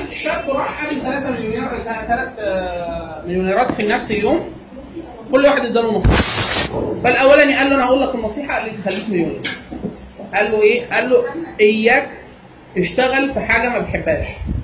شاب راح قابل 3 مليونير 3 مليونيرات في نفس اليوم كل واحد اداله نصيحه فالاولاني قال له انا هقول لك النصيحه اللي تخليك مليونير قال له ايه؟ قال له اياك تشتغل في حاجه ما بتحبهاش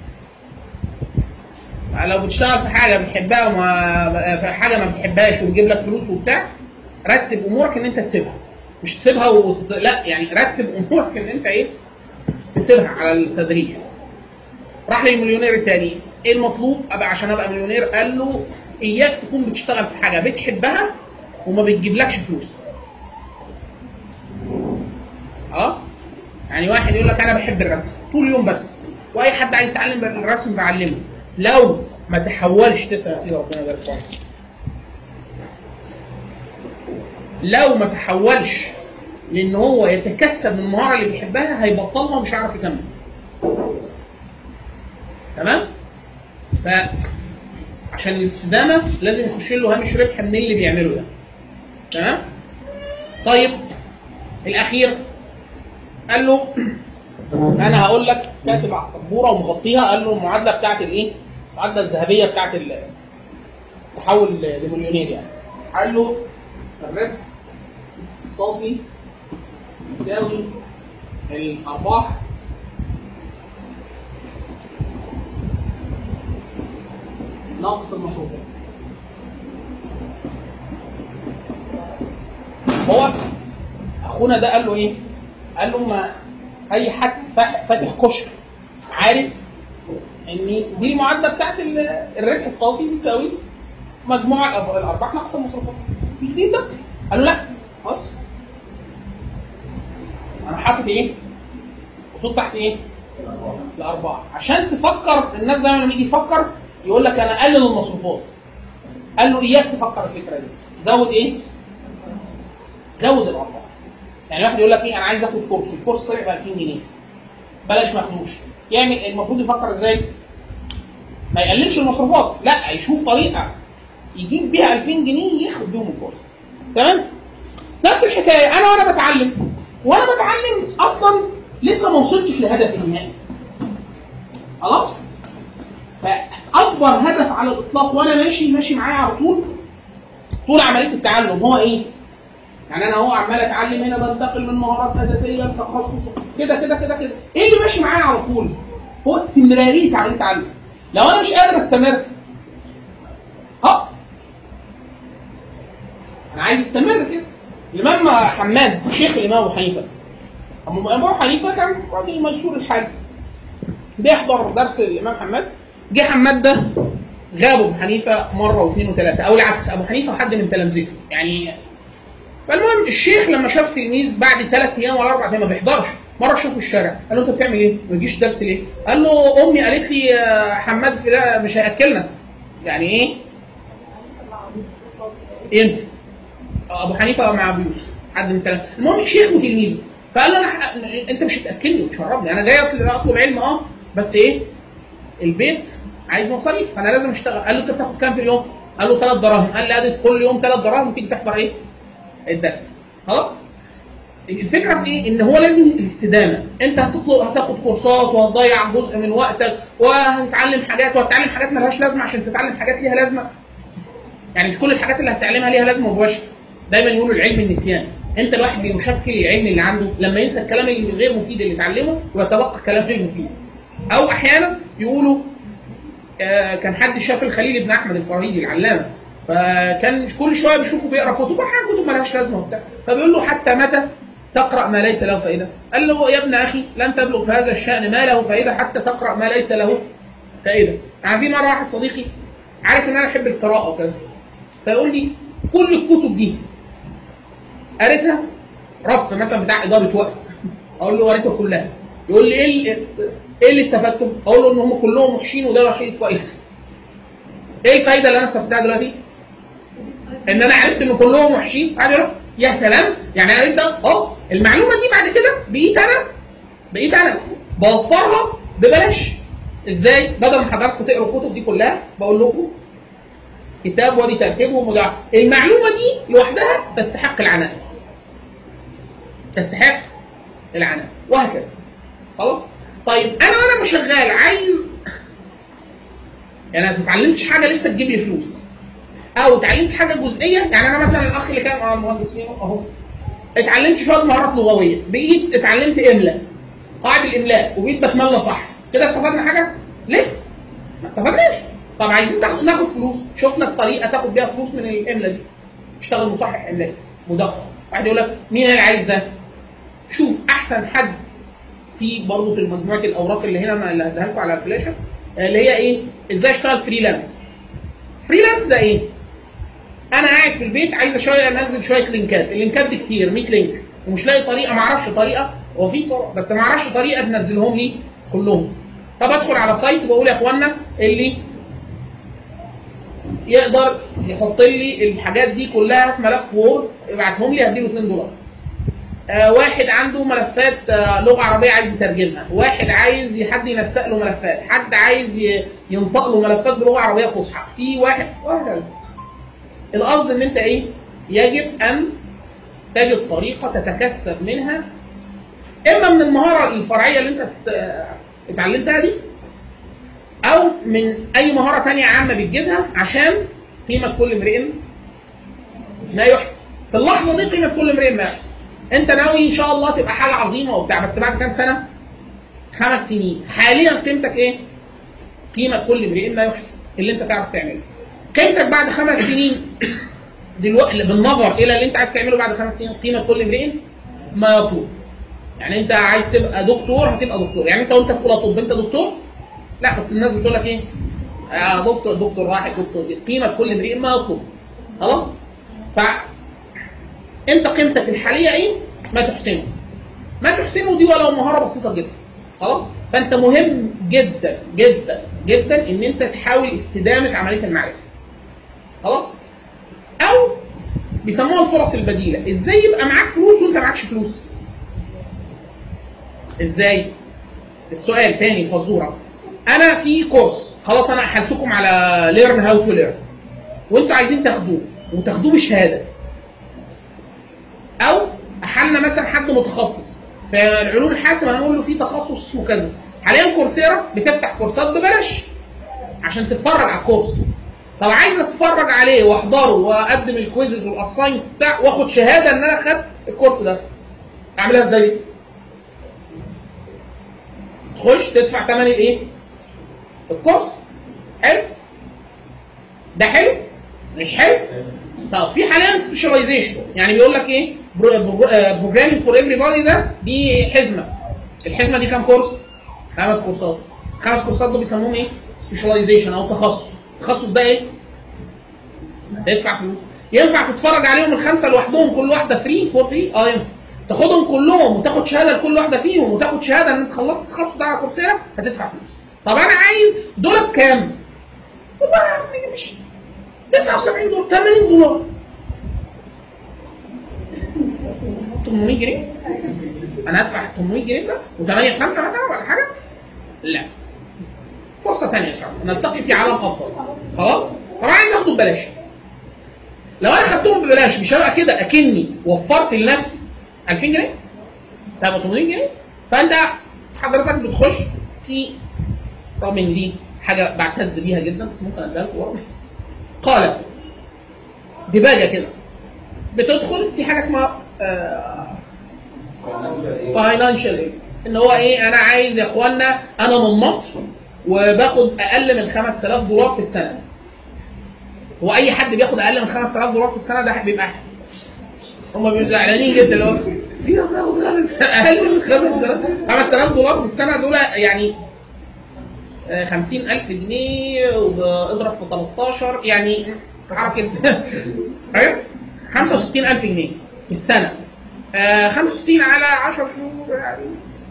لو بتشتغل في حاجه بتحبها وما في حاجه ما بتحبهاش وتجيب لك فلوس وبتاع رتب امورك ان انت تسيبها مش تسيبها و... لا يعني رتب امورك ان انت ايه تسيبها على التدريج راح للمليونير التاني ايه المطلوب ابقى عشان ابقى مليونير قال له اياك تكون بتشتغل في حاجه بتحبها وما بتجيبلكش فلوس اه يعني واحد يقول لك انا بحب الرسم طول اليوم بس واي حد عايز يتعلم الرسم بعلمه لو ما تحولش تسال يا سيدي ربنا يبارك فيك لو ما تحولش لان هو يتكسب من المهاره اللي بيحبها هيبطلها ومش هيعرف يكمل تمام ف عشان الاستدامه لازم يخش له هامش ربح من اللي بيعمله ده تمام طيب الاخير قال له انا هقول لك كاتب على السبوره ومغطيها قال له المعادله بتاعت الايه؟ المعادله الذهبيه بتاعت التحول لمليونير يعني قال له الربح الصافي يساوي الارباح ناقص المصروفات هو اخونا ده قال له ايه؟ قال له ما اي حد فاتح كشك عارف ان دي المعادله بتاعت الربح الصافي بيساوي مجموع الارباح ناقص المصروفات في جديد ده؟ قال له لا بص انا حاطط ايه؟ خطوط تحت ايه؟ الارباح عشان تفكر الناس دايما لما يجي يفكر يقول لك انا اقلل المصروفات قال له اياك تفكر الفكره دي زود ايه؟ زود الارباح يعني واحد يقول لك ايه انا عايز اخد كورس الكورس طلع ب 2000 جنيه بلاش مخدوش يعمل المفروض يفكر ازاي؟ ما يقللش المصروفات لا يشوف طريقه يجيب بيها 2000 جنيه ياخد بيهم الكورس تمام؟ نفس الحكايه انا وانا بتعلم وانا بتعلم اصلا لسه ما وصلتش لهدفي النهائي خلاص؟ فاكبر هدف على الاطلاق وانا ماشي ماشي معايا على طول طول عمليه التعلم هو ايه؟ يعني انا اهو عمال اتعلم هنا بنتقل من مهارات اساسيه لتخصص كده كده كده كده ايه اللي ماشي معايا على طول؟ هو استمراريه عمليه التعلم لو انا مش قادر استمر ها انا عايز استمر كده الامام حماد شيخ الامام ابو حنيفه ابو حنيفه كان راجل ميسور الحال بيحضر درس الامام حماد جه حماد ده غاب ابو حنيفه مره واثنين وثلاثه او العكس ابو حنيفه حد من تلامذته يعني فالمهم الشيخ لما شاف تلميذ بعد ثلاث ايام ولا اربع ايام ما بيحضرش مره شافه في الشارع قال له انت بتعمل ايه؟ ما تجيش درس ليه؟ قال له امي قالت لي يا حماد في مش هياكلنا يعني ايه؟ امتى؟ ابو حنيفه مع ابو يوسف حد من الثلاثه المهم شيخ وتلميذه فقال له انا انت مش هتاكلني وتشربني انا جاي اطلب علم اه بس ايه؟ البيت عايز مصاريف فانا لازم اشتغل قال له انت بتاخد كام في اليوم؟ قال له ثلاث دراهم قال لي ادي كل يوم ثلاث دراهم وتيجي تحضر ايه؟ الدرس خلاص؟ الفكره في ايه؟ ان هو لازم الاستدامه، انت هتطلب هتاخد كورسات وهتضيع جزء من وقتك وهتتعلم حاجات وهتتعلم حاجات مالهاش لازمه عشان تتعلم حاجات ليها لازمه. يعني مش كل الحاجات اللي هتتعلمها ليها لازمه مباشره. دايما يقولوا العلم النسيان، انت الواحد بيشكل العلم اللي عنده لما ينسى الكلام الغير مفيد اللي اتعلمه ويتبقى كلام غير مفيد. او احيانا يقولوا آه كان حد شاف الخليل بن احمد الفراهيدي العلامه فكان كل شويه بيشوفه بيقرا كتب احيانا كتب مالهاش لازمه وبتاع فبيقول له حتى متى تقرا ما ليس له فائده؟ قال له يا ابن اخي لن تبلغ في هذا الشان ما له فائده حتى تقرا ما ليس له فائده. يعني في مره واحد صديقي عارف ان انا احب القراءه وكذا فيقول لي كل الكتب دي قريتها رف مثلا بتاع اداره وقت اقول له قريتها كلها يقول لي ايه ايه اللي استفدته؟ اقول له ان هم كلهم وحشين وده الوحيد كويس. ايه الفايده اللي انا استفدتها دلوقتي؟ ان انا عرفت ان كلهم وحشين قاعد يقول يا سلام يعني قريت ده اه المعلومه دي بعد كده بقيت انا بقيت انا بوفرها ببلاش ازاي؟ بدل ما حضراتكم تقروا الكتب دي كلها بقول لكم كتاب ودي ترتيبه ومدع المعلومه دي لوحدها تستحق العناء تستحق العناء وهكذا خلاص؟ طيب انا وانا شغال عايز يعني انا ما اتعلمتش حاجه لسه تجيب لي فلوس او اتعلمت حاجه جزئيه يعني انا مثلا الاخ اللي كان اه مهندس فيه اهو اتعلمت شويه مهارات لغويه بقيت اتعلمت املاء قواعد الاملاء وبقيت بتملى صح كده استفدنا حاجه لسه ما استفدناش طب عايزين تاخد ناخد فلوس شفنا الطريقه تاخد بيها فلوس من الاملاء دي اشتغل مصحح املائي مدقق واحد يقول لك مين اللي عايز ده شوف احسن حد في برضه في مجموعه الاوراق اللي هنا ما اللي هديها لكم على الفلاشه اللي هي ايه ازاي اشتغل فريلانس فريلانس ده ايه انا قاعد في البيت عايز شويه انزل شويه لينكات اللينكات دي كتير 100 لينك ومش لاقي طريقه ما اعرفش طريقه هو في طرق بس ما اعرفش طريقه تنزلهم لي كلهم فبدخل على سايت وبقول يا اخوانا اللي يقدر يحط لي الحاجات دي كلها في ملف وورد يبعتهم لي هديله 2 دولار آه واحد عنده ملفات آه لغه عربيه عايز يترجمها، واحد عايز حد ينسق له ملفات، حد عايز ي- ينطق له ملفات بلغه عربيه فصحى، في واحد وهكذا. القصد ان انت ايه؟ يجب ان تجد طريقه تتكسب منها اما من المهاره الفرعيه اللي انت ت- اتعلمتها دي او من اي مهاره تانية عامه بتجيبها عشان قيمه كل امرئ ما يحسن في اللحظه دي قيمه كل امرئ ما يحسن انت ناوي ان شاء الله تبقى حاجه عظيمه وبتاع بس بعد كام سنه خمس سنين حاليا قيمتك ايه قيمه كل امرئ ما يحسن اللي انت تعرف تعمله قيمتك بعد خمس سنين دلوقتي بالنظر الى اللي انت عايز تعمله بعد خمس سنين قيمه كل امرئ ما يطلب يعني انت عايز تبقى دكتور هتبقى دكتور يعني انت وانت في اولى طب انت دكتور لا بس الناس بتقول لك ايه يا دكتور دكتور واحد دكتور دي قيمه كل امرئ ما يطلب خلاص ف انت قيمتك الحاليه ايه ما تحسنه ما تحسنه دي ولو مهاره بسيطه جدا خلاص فانت مهم جدا جدا جدا ان انت تحاول استدامه عمليه المعرفه خلاص او بيسموها الفرص البديله ازاي يبقى معاك فلوس وانت معكش فلوس ازاي السؤال تاني فزوره انا في كورس خلاص انا احلتكم على ليرن هاو تو ليرن وانتوا عايزين تاخدوه وتاخدوه بشهاده او احلنا مثلا حد متخصص في العلوم الحاسبه هنقول له في تخصص اسمه كذا حاليا كورسيرا بتفتح كورسات ببلاش عشان تتفرج على الكورس طب عايز اتفرج عليه واحضره واقدم الكويزز والاساين بتاع واخد شهاده ان انا خدت الكورس ده اعملها ازاي؟ تخش تدفع ثمن الايه؟ الكورس حلو ده حلو مش حلو طب في حاليا سبيشاليزيشن يعني بيقول لك ايه بروجرامينج فور ايفري بادي ده دي حزمه الحزمه دي كام كورس؟ خمس كورسات خمس كورسات دول بيسموهم ايه؟ سبيشاليزيشن او تخصص التخصص ده ايه؟ هتدفع فلوس ينفع تتفرج عليهم الخمسه لوحدهم كل واحده فري فور فري اه ينفع تاخدهم كلهم وتاخد شهاده لكل واحده فيهم وتاخد شهاده ان انت خلصت التخصص ده على كورسيرا هتدفع فلوس طب انا عايز دول بكام؟ والله يا عم مش 79 دولار 80 دولار 800 جنيه انا هدفع 800 جنيه ده و8 5 مثلا ولا حاجه؟ لا فرصه ثانيه ان شاء الله نلتقي في عالم افضل خلاص؟ طب انا عايز اخده ببلاش لو انا خدتهم ببلاش مش هبقى كده اكني وفرت لنفسي 2000 جنيه طب 800 جنيه فانت حضرتك بتخش في رغم ان دي حاجه بعتز بيها جدا بس ممكن اديها لكم برضه قال دباجه كده بتدخل في حاجه اسمها فاينانشال ايد ان هو ايه انا عايز يا اخوانا انا من مصر وباخد اقل من 5000 دولار في السنه هو اي حد بياخد اقل من 5000 دولار في السنه ده بيبقى هم بيبقوا زعلانين جدا اللي هو ليه باخد خمس اقل من 5000 5000 دولار في السنه دول يعني آه، 50000 جنيه واضرب في 13 يعني حركه ايوه 65000 جنيه في السنه آه، 65 على 10 شهور يعني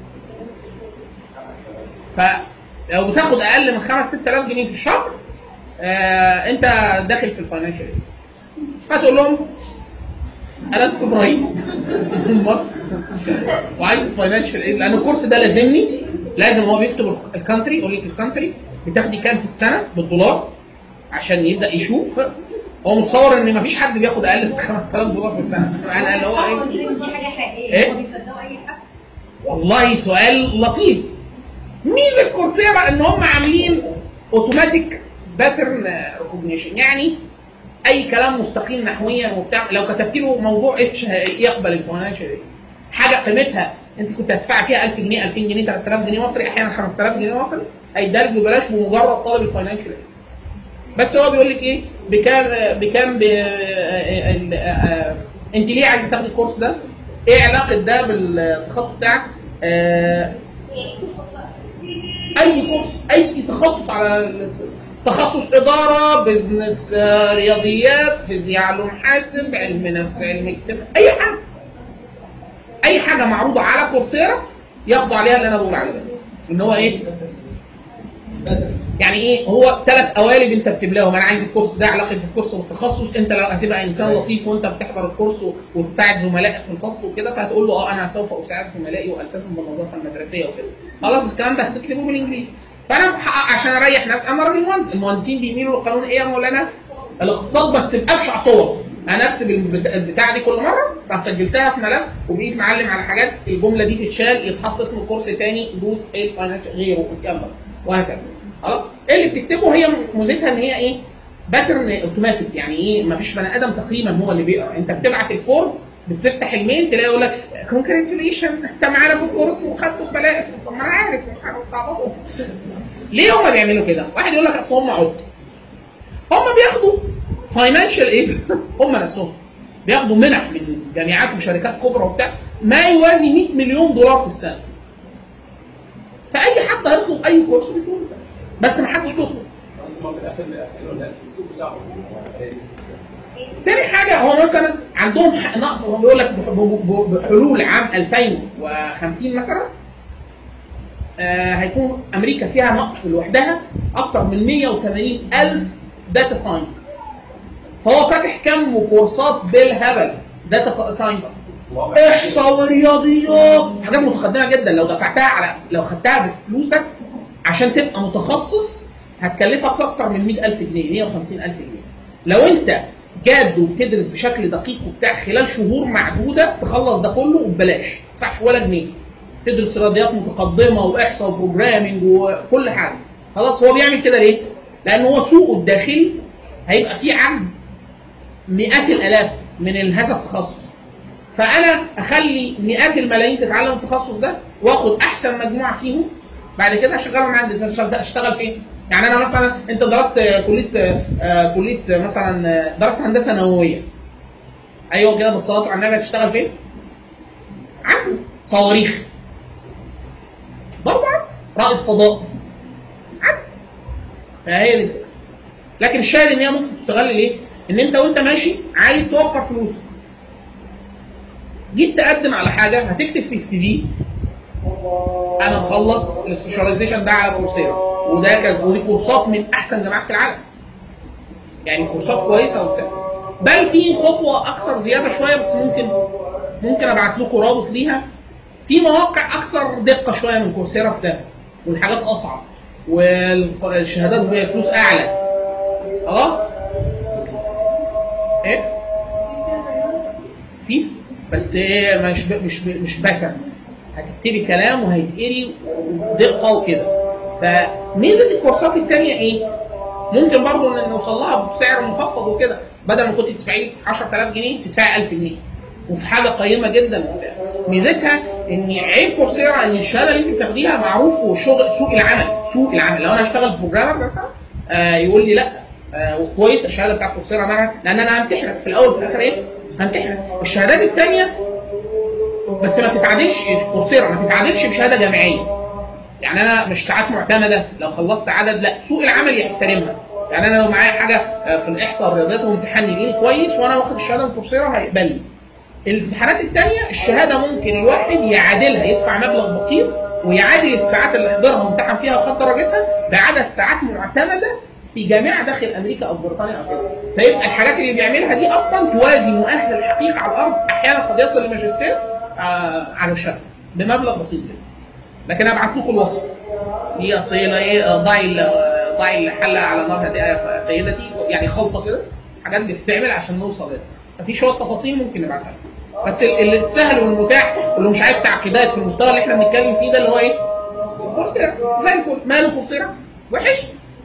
فلو بتاخد اقل من 5 6000 جنيه في الشهر آه، انت داخل في الفاينانشال هتقول لهم انا اسمي ابراهيم من مصر وعايز الفاينانشال ايد لان الكورس ده لازمني لازم هو بيكتب الكانتري يقول لك الكانتري بتاخدي كام في السنه بالدولار عشان يبدا يشوف هو متصور ان مفيش حد بياخد اقل من 5000 دولار في السنه يعني اللي هو هو ايه دي دي حاجه حقيقيه إيه؟ هو بيصدقوا اي حد والله سؤال لطيف ميزه كورسيرا ان هم عاملين اوتوماتيك باترن ريكوجنيشن يعني اي كلام مستقيم نحويا وبتاع لو كتبت له موضوع اتش يقبل الفاينانشال ايد حاجه قيمتها انت كنت هتدفع فيها 1000 جنيه 2000 جنيه 3000 جنيه مصري احيانا 5000 جنيه مصري هيدرج ببلاش بمجرد طلب الفاينانشال ايد بس هو بيقول لك ايه بكام بكام ب... ال- آه، انت ليه عايز تاخدي الكورس ده؟ ايه علاقه ده بالتخصص بتاعك؟ آه، اي كورس اي تخصص على الس- تخصص اداره بزنس آه، رياضيات فيزياء علوم حاسب علم نفس علم اجتماع اي حاجه اي حاجه معروضه على كورسيرا ياخدوا عليها اللي انا بقول عليه ده ان هو ايه يعني ايه هو ثلاث قوالب انت بتملاهم انا عايز الكورس ده علاقه الكورس والتخصص انت لو هتبقى انسان لطيف وانت بتحضر الكورس و- وتساعد زملائك في الفصل وكده فهتقول له اه انا سوف اساعد زملائي والتزم بالنظافه المدرسيه وكده خلاص الكلام ده هتكتبه بالانجليزي فانا بحقق عشان اريح نفسي انا راجل مهندس المهندسين بيميلوا للقانون ايه يا مولانا؟ الاقتصاد بس بابشع صور انا اكتب البت- البتاع دي كل مره فسجلتها في ملف وبقيت معلم على حاجات الجمله دي تتشال يتحط اسم الكورس تاني دوس ايه الفاينانشال غيره يلا وهكذا خلاص اللي بتكتبه هي ميزتها ان هي ايه باترن اوتوماتيك يعني ايه ما فيش بني ادم تقريبا هو اللي بيقرا انت بتبعت الفورم بتفتح الميل تلاقي يقول لك كونجراتيوليشن انت معانا في الكورس وخدته ببلاش طب ما انا عارف انا استعبطوا ليه هم بيعملوا كده؟ واحد يقول لك اصل هم عبط هم بياخدوا فاينانشال ايد هم نفسهم بياخدوا منح من جامعات وشركات كبرى وبتاع ما يوازي 100 مليون دولار في السنه فاي حد هيطلب اي كورس بيطلبه بس ما حدش بيطلب هم في الاخر بيأكلوا الناس السوق بتاعهم تاني حاجه هو مثلا عندهم ح- نقص هو بيقول لك بح- ب- ب- بحلول عام 2050 مثلا آه هيكون امريكا فيها نقص لوحدها اكتر من 180 الف داتا ساينس فهو فاتح كم كورسات بالهبل داتا ساينس احصاء ورياضيات حاجات متقدمه جدا لو دفعتها على لو خدتها بفلوسك عشان تبقى متخصص هتكلفك اكتر من 100000 جنيه 150000 جنيه لو انت جاد وبتدرس بشكل دقيق وبتاع خلال شهور معدوده تخلص ده كله وببلاش ما تدفعش ولا جنيه تدرس رياضيات متقدمه واحصاء وبروجرامنج وكل حاجه خلاص هو بيعمل كده ليه؟ لان هو سوقه الداخلي هيبقى فيه عجز مئات الالاف من هذا التخصص فانا اخلي مئات الملايين تتعلم التخصص ده واخد احسن مجموعه فيهم بعد كده اشغلهم عندي فاشتغل- اشتغل فين؟ يعني انا مثلا انت درست كليه آه، كليه مثلا آه، درست هندسه نوويه ايوه كده بالصلاه على النبي هتشتغل فين؟ عنده صواريخ برضه عنده رائد فضاء عنده فهي دي الفكره لكن الشاهد ان هي ممكن تستغل ليه؟ ان انت وانت ماشي عايز توفر فلوس جيت تقدم على حاجه هتكتب في السي في انا مخلص السبيشاليزيشن ده على كورسيرا وده كذا ودي كورسات من احسن جامعات في العالم يعني كورسات كويسه وبتاع بل في خطوه اكثر زياده شويه بس ممكن ممكن ابعت لكم رابط ليها في مواقع اكثر دقه شويه من كورسيرا في ده والحاجات اصعب والشهادات بفلوس اعلى خلاص ايه في بس هي مش ب... مش ب... مش باترن هتكتبي كلام وهيتقري بدقه وكده فميزه الكورسات التانية ايه؟ ممكن برضه ان نوصل لها بسعر مخفض وكده بدل ما كنت تدفعي 10000 جنيه تدفعي 1000 جنيه وفي حاجه قيمه جدا وبتاع ميزتها ان عيب كورسيرا ان الشهاده اللي انت بتاخديها معروف والشغل سوق العمل سوق العمل لو انا هشتغل بروجرامر مثلا آه يقول لي لا آه كويس الشهاده بتاعت كورسيرا معاها لان انا همتحنك في الاول وفي الاخر ايه؟ همتحنك الشهادات الثانيه بس ما تتعادلش كورسيرا ما تتعادلش بشهاده جامعيه يعني انا مش ساعات معتمده لو خلصت عدد لا سوق العمل يحترمها يعني انا لو معايا حاجه آه، في الاحصاء الرياضيات وامتحان يجيني كويس وانا واخد الشهاده من كورسيرا هيقبلني الامتحانات الثانيه الشهاده ممكن الواحد يعادلها يدفع مبلغ بسيط ويعادل الساعات اللي حضرها وامتحن فيها وخد درجتها بعدد ساعات معتمده في جامعه داخل امريكا او بريطانيا او كده فيبقى الحاجات اللي بيعملها دي اصلا توازي مؤهل الحقيقه على الارض احيانا قد يصل لماجستير آه على الشهاده بمبلغ بسيط جدا لكن ابعت لكم الوصف دي اصل هي ايه ضعي ال- ضعي الحله على نار هادئه يا سيدتي يعني خلطه كده حاجات بتتعمل عشان نوصل لده ففي شويه تفاصيل ممكن نبعتها لكم. بس ال- ال- السهل والمتاح واللي مش عايز تعقيدات في المستوى اللي احنا بنتكلم فيه ده اللي هو ايه؟ كورسيرا زي الفل ماله كورسيرا؟ وحش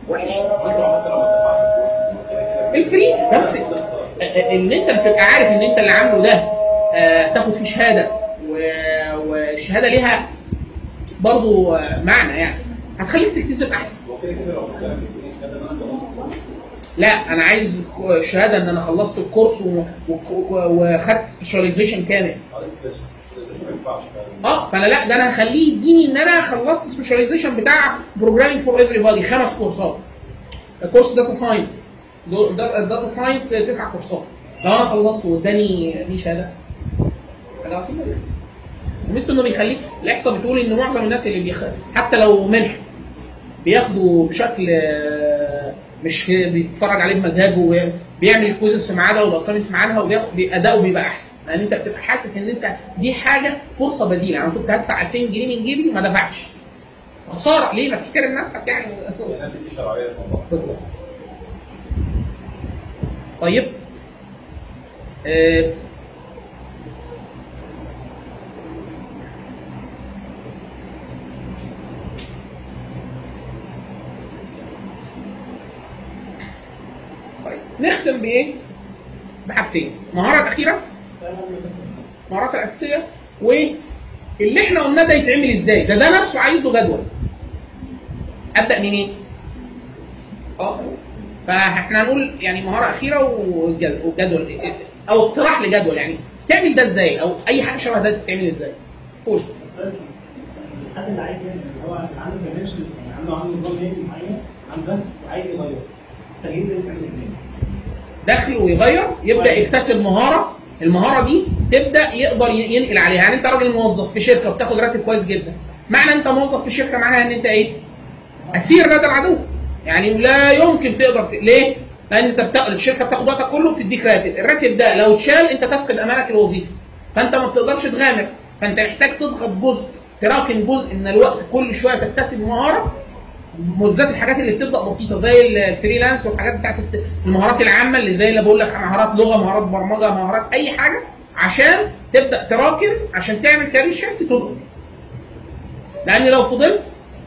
وحش بس لو حتى لو ما دفعش فلوس ما كده كده الفري بس ان انت تبقى عارف ان انت اللي عامله ده آه، تاخد فيه شهاده و- والشهاده ليها برضو آه، معنى يعني هتخليك تكتسب احسن هو كده كده لو بتتكلم في الجنيه كده انا خلاص لا انا عايز شهاده ان انا خلصت الكورس و- و- وخدت سبيشاليزيشن كامل خلاص كده ما ينفعش اه فانا لا ده انا هخليه يديني ان انا خلصت سبيشاليزيشن بتاع بروجرامينج فور ايفري بادي خمس كورسات كورس داتا ساينس داتا ساينس تسع كورسات لو انا خلصته واداني دي شهاده حاجه عظيمه جدا ومثل انه بيخليك الاحصاء بتقول ان معظم الناس اللي بيخ... حتى لو منح بياخدوا بشكل آه، مش في- بيتفرج عليه بمزاجه وبيعمل الكويزز في ميعادها والاسايمنت في ميعادها وبياخد بي- اداؤه بيبقى احسن لان انت بتبقى حاسس ان انت دي حاجه فرصه بديله يعني انا كنت هدفع 2000 جنيه من جيبي وما دفعتش خساره ليه ما تحترم نفسك يعني لان في شرعيه في الموضوع بالظبط طيب آه، طيب نختم بايه؟ بحاجتين المهاره الاخيره المهارات الاساسيه واللي احنا قلناه ده يتعمل ازاي؟ ده ده نفسه عايز له جدول ابدا منين؟ اه فاحنا هنقول يعني مهاره اخيره وجد- وجدول او اقتراح لجدول يعني تعمل ده ازاي او اي حاجه شبه ده تتعمل ازاي؟ قول الحد اللي عايز يعمل اللي هو عنده دايمنشن يعني عنده عنده نظام نادي معين عنده وعايز يغير التغيير ده يتعمل ازاي؟ داخل ويغير يبدا يكتسب مهاره المهاره دي تبدا يقدر ينقل عليها يعني انت راجل موظف في شركه وبتاخد راتب كويس جدا معنى انت موظف في شركه معناها ان انت ايه اسير لدى العدو يعني لا يمكن تقدر ت... ليه لان انت بتا... الشركه بتاخد وقتك كله بتديك راتب الراتب ده لو اتشال انت تفقد امانك الوظيفي فانت ما بتقدرش تغامر فانت محتاج تضغط جزء تراكم جزء من الوقت كل شويه تكتسب مهاره بالذات الحاجات اللي بتبدا بسيطه زي الفريلانس والحاجات بتاعت المهارات العامه اللي زي اللي بقول لك مهارات لغه مهارات برمجه مهارات اي حاجه عشان تبدا تراكم عشان تعمل كارير شيفت تضغط لان لو فضلت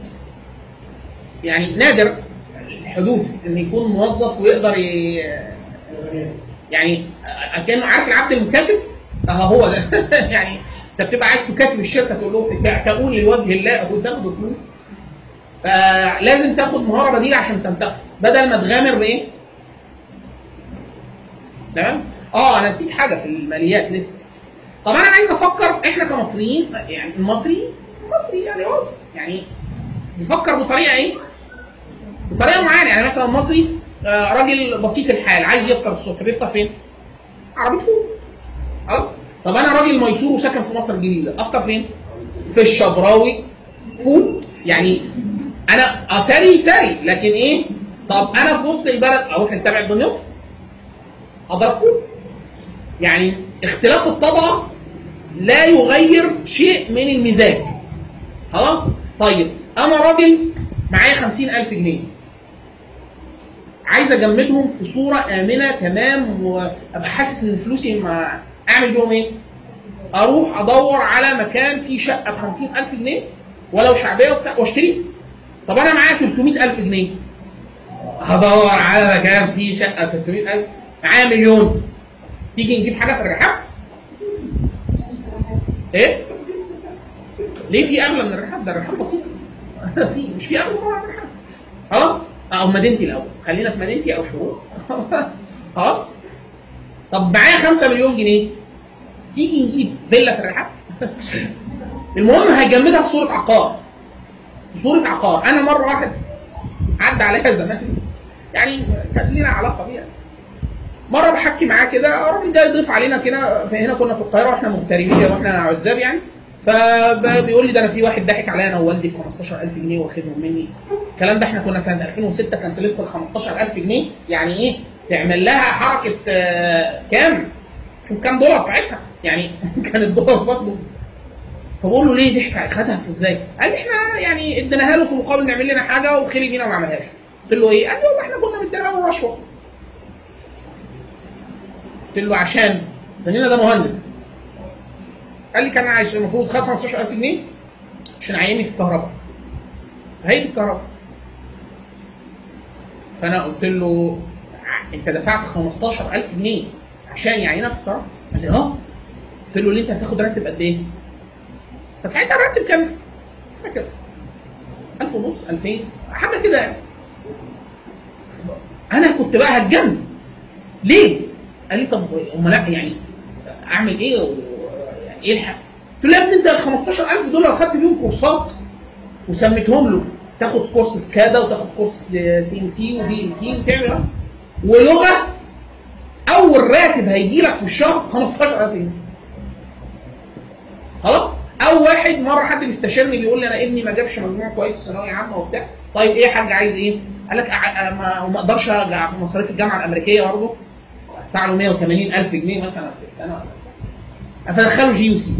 يعني نادر الحدوث ان يكون موظف ويقدر ي... يعني كانه عارف العبد المكاتب اه هو ده يعني انت بتبقى عايز تكاتب الشركه تقول لهم تعتقوني لوجه الله وتاخدوا فلوس فلازم تاخد مهاره بديله عشان تنتقل بدل ما تغامر بايه؟ تمام؟ اه انا نسيت حاجه في الماليات لسه طب انا عايز افكر احنا كمصريين يعني المصري مصري يعني هو يعني بيفكر بطريقه ايه؟ بطريقه معينه يعني مثلا المصري آه، راجل بسيط الحال عايز يفطر الصبح بيفطر فين؟ عربيه فول اه طب انا راجل ميسور وساكن في مصر الجديده افطر فين؟ في الشبراوي فول يعني انا اثري سري لكن ايه طب انا في وسط البلد اروح نتابع دمياط اضرب فول يعني اختلاف الطبقه لا يغير شيء من المزاج خلاص طيب انا راجل معايا خمسين ألف جنيه عايز اجمدهم في صوره امنه تمام وابقى حاسس ان فلوسي ما اعمل بيهم ايه اروح ادور على مكان فيه شقه ب 50000 جنيه ولو شعبيه وبتاع واشتريه طب انا معايا 300000 جنيه هدور على مكان فيه شقه 300000 معايا مليون تيجي نجيب حاجه في الرحاب ايه ليه في اغلى من الرحاب ده الرحاب بسيط في مش في اغلى من الرحاب خلاص او مدينتي الاول خلينا في مدينتي او شروق خلاص طب معايا 5 مليون جنيه تيجي نجيب فيلا في الرحاب المهم هيجمدها في صوره عقار في صوره عقار انا مره واحد عدى عليها زمان يعني كان لنا علاقه بيها مره بحكي معاه كده راجل جاي يضيف علينا كده فهنا كنا في القاهره واحنا مغتربين واحنا عزاب يعني فبيقول لي ده انا في واحد ضحك عليا انا ووالدي ب 15000 جنيه واخدهم مني الكلام ده احنا كنا سنه 2006 كانت لسه ال 15000 جنيه يعني ايه تعمل لها حركه آه، كام شوف كام دولار ساعتها يعني كان الدولار برضه فبقول له ليه ضحك خدها ازاي؟ قال لي احنا يعني اديناها له في مقابل نعمل لنا حاجه وخلي بينا وما عملهاش. قلت له ايه؟ قال لي والله احنا كنا مدينا له رشوه. قلت له عشان زميلنا ده مهندس. قال لي كان عايش المفروض خد 15000 جنيه عشان عيني في الكهرباء. في هيئه الكهرباء. فانا قلت له ع- انت دفعت 15000 جنيه عشان يعينك في قرار قال لي اه قلت له ليه انت هتاخد راتب قد ايه؟ فساعتها الراتب كان مش فاكر 1000 ونص 2000 حاجه كده يعني انا كنت بقى هتجنن ليه؟ قال لي طب امال لا يعني اعمل ايه و... يعني ايه الحق؟ قلت له يا ابني انت ال 15000 دولار خدت بيهم كورسات وسميتهم له تاخد كورس سكادا وتاخد كورس سي ام سي وبي ام سي وتعمل اه ولغه اول راتب هيجي لك في الشهر 15000 جنيه خلاص او واحد مره حد بيستشيرني بيقول لي انا ابني ما جابش مجموع كويس في ثانويه عامه وبتاع طيب ايه يا حاج عايز ايه؟ قال لك أع- أ- ما ما اقدرش ارجع في مصاريف الجامعه الامريكيه برضه ادفع له 180 الف جنيه مثلا في السنه ولا فدخله جي يو سي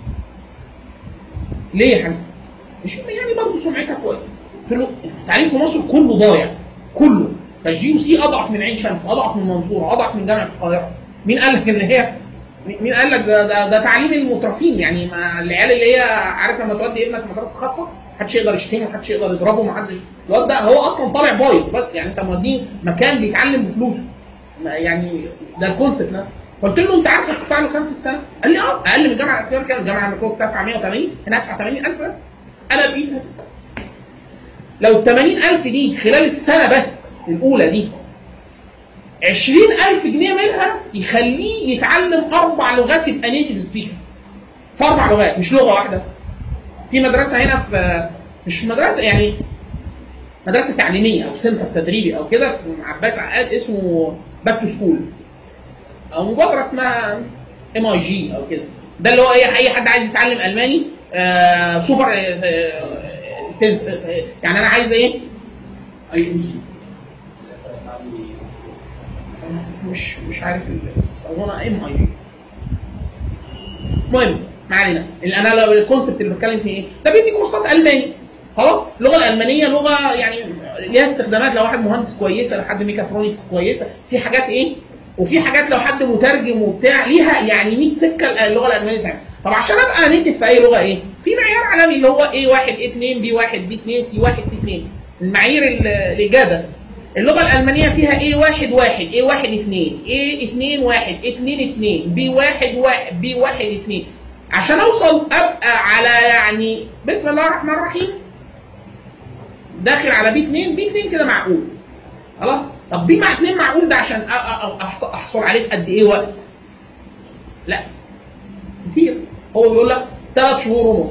ليه يا حاج؟ مش يعني برضه سمعتها كويس قلت له التعليم في مصر كله ضايع كله فالجي يو سي اضعف من عين شمس اضعف من المنصوره اضعف من جامعه القاهره مين قال لك ان هي مين قال لك ده, ده, ده تعليم المترفين يعني ما العيال اللي هي عارف لما تودي ابنك مدرسه خاصه محدش يقدر يشتمه محدش يقدر يضربه محدش الواد ده هو اصلا طالع بايظ بس يعني انت موديه مكان بيتعلم بفلوسه ما- يعني ده الكونسيبت ده قلت له انت عارف هتدفع له كام في السنه؟ قال لي اه اقل من الجامعه الامريكيه كام؟ الجامعه الامريكيه بتدفع 180 هنا هدفع 80000 بس انا بايدي لو ال 80000 دي خلال السنه بس الاولى دي 20000 جنيه منها يخليه يتعلم اربع لغات يبقى نيتيف سبيكر في اربع لغات مش لغه واحده في مدرسه هنا في مش مدرسه يعني مدرسه تعليميه او سنتر تدريبي او كده في عباس عقاد اسمه باك تو سكول او مبادره اسمها ام اي جي او كده ده اللي هو اي اي حد عايز يتعلم الماني آه سوبر آه آه تنس آه يعني انا عايز ايه اي ام جي مش مش عارف الاسم بيسموها ام اي جي المهم ما علينا اللي انا لو الكونسبت اللي بتكلم فيه ايه ده بيدي كورسات الماني خلاص اللغه الالمانيه لغه يعني ليها استخدامات لو واحد مهندس كويسه لو حد ميكاترونكس كويسه في حاجات ايه وفي حاجات لو حد مترجم وبتاع ليها يعني 100 سكه اللغه الالمانيه تعمل طب عشان ابقى نيتف في اي لغه ايه في معيار عالمي اللي هو ايه 1 ايه 2 بي 1 بي 2 سي 1 سي 2 المعايير ال- الاجاده اللغه الالمانيه فيها ايه 1 1 ايه 1 2 ايه 2 1 2 2 بي 1 1 بي 1 2 عشان اوصل ابقى على يعني بسم الله الرحمن الرحيم داخل على بي 2 بي 2 كده معقول خلاص طب بي مع 2 معقول ده عشان أ- أ- أحص- احصل عليه في قد ايه وقت لا كتير هو بيقول لك ثلاث شهور ونص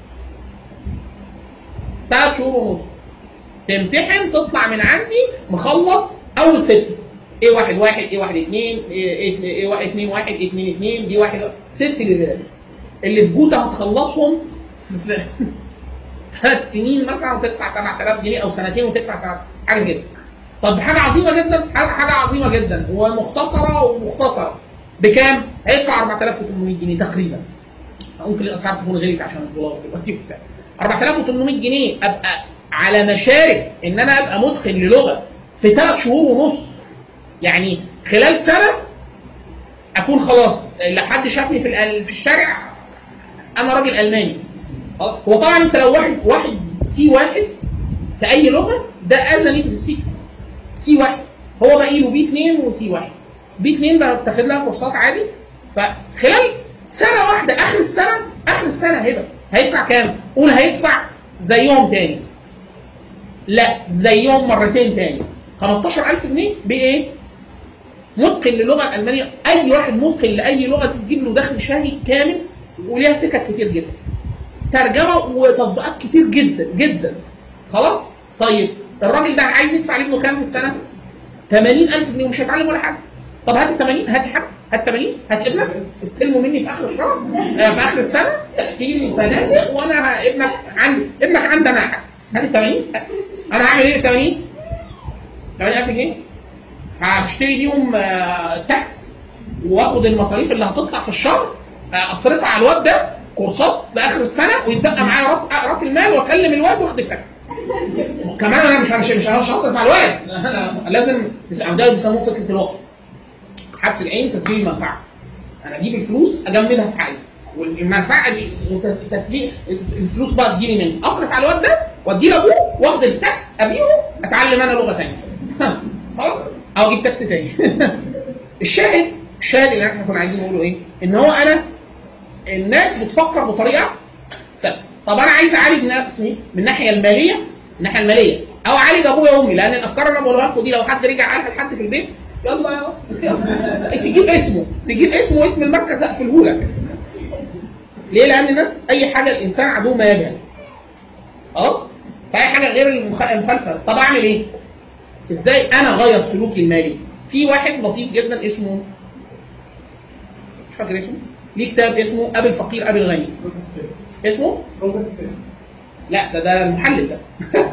ثلاث شهور ونص تمتحن تطلع من عندي مخلص اول ست ايه واحد واحد ايه واحد اتنين ايه ايه ايه واحد اتنين واحد اتنين اتنين دي واحد ست ليفلات اللي في جوتا هتخلصهم في, في ثلاث سنين مثلا وتدفع 7000 جنيه او سنتين وتدفع سنة حاجه كده طب حاجه عظيمه جدا حاجه حاجة عظيمه جدا ومختصره ومختصره بكام؟ هيدفع 4800 جنيه تقريبا ممكن الاسعار تكون غليت عشان الدولار دلوقتي وبتاع 4800 جنيه ابقى على مشارف ان انا ابقى متقن للغه في ثلاث شهور ونص يعني خلال سنه اكون خلاص لو حد شافني في الأل- في الشارع انا راجل الماني خلاص؟ هو طبعا انت لو واحد واحد سي واحد في اي لغه ده از نيتف سبيكر سي واحد هو باقي له بي 2 وسي واحد بي 2 ده بتاخد لها كورسات عادي فخلال سنه واحده اخر السنه اخر السنه هيبقى هيدفع كام؟ قول هيدفع زيهم تاني لا زيهم مرتين تاني 15000 جنيه بايه؟ متقن للغه الالمانيه اي واحد متقن لاي لغه تجيب له دخل شهري كامل وليها سكك كتير جدا ترجمه وتطبيقات كتير جدا جدا خلاص طيب الراجل ده عايز يدفع لابنه كام في السنه 80000 جنيه ومش هيتعلم ولا حاجه طب هات ال 80 هات حاجه هات 80 هات ابنك استلمه مني في اخر الشهر آه، في اخر السنه تقفيل وفنادق وانا ه- ابنك عندي ابنك عندي انا حاجه هات ال 80 انا هعمل ايه ب 80 80000 جنيه هشتري بيهم آه، تاكس واخد المصاريف اللي هتطلع في الشهر آه، اصرفها على الواد ده كورسات لاخر السنه ويتبقى معايا راس آه، راس المال واسلم الواد واخد التاكس كمان انا مش مش مش مش هصرف على الواد أنا لازم ده بيسموه فكره الوقف حبس العين تسجيل المنفعه انا اجيب الفلوس اجمدها في حالي والمنفعه دي تسليم الفلوس بقى تجيلي مني اصرف على الواد ده واديه لابوه واخد التاكس ابيعه اتعلم انا لغه ثانيه خلاص او اجيب تاكسي تاني الشاهد الشاهد اللي احنا كنا عايزين نقوله ايه؟ ان هو انا الناس بتفكر بطريقه سلبيه طب انا عايز اعالج نفسي من الناحيه الماليه من الناحيه الماليه او اعالج ابويا وامي لان الافكار اللي انا بقولها لكم دي لو حد رجع قالها لحد في البيت يلا يلا تجيب اسمه تجيب اسمه واسم المركز اقفله لك ليه؟ لان الناس اي حاجه الانسان عدو ما يجهل خلاص؟ فاي حاجه غير المخ- المخالفه طب اعمل ايه؟ ازاي انا اغير سلوكي المالي؟ في واحد لطيف جدا اسمه مش فاكر اسمه ليه كتاب اسمه ابي الفقير ابي الغني اسمه روبرت فيس لا ده ده المحلل ده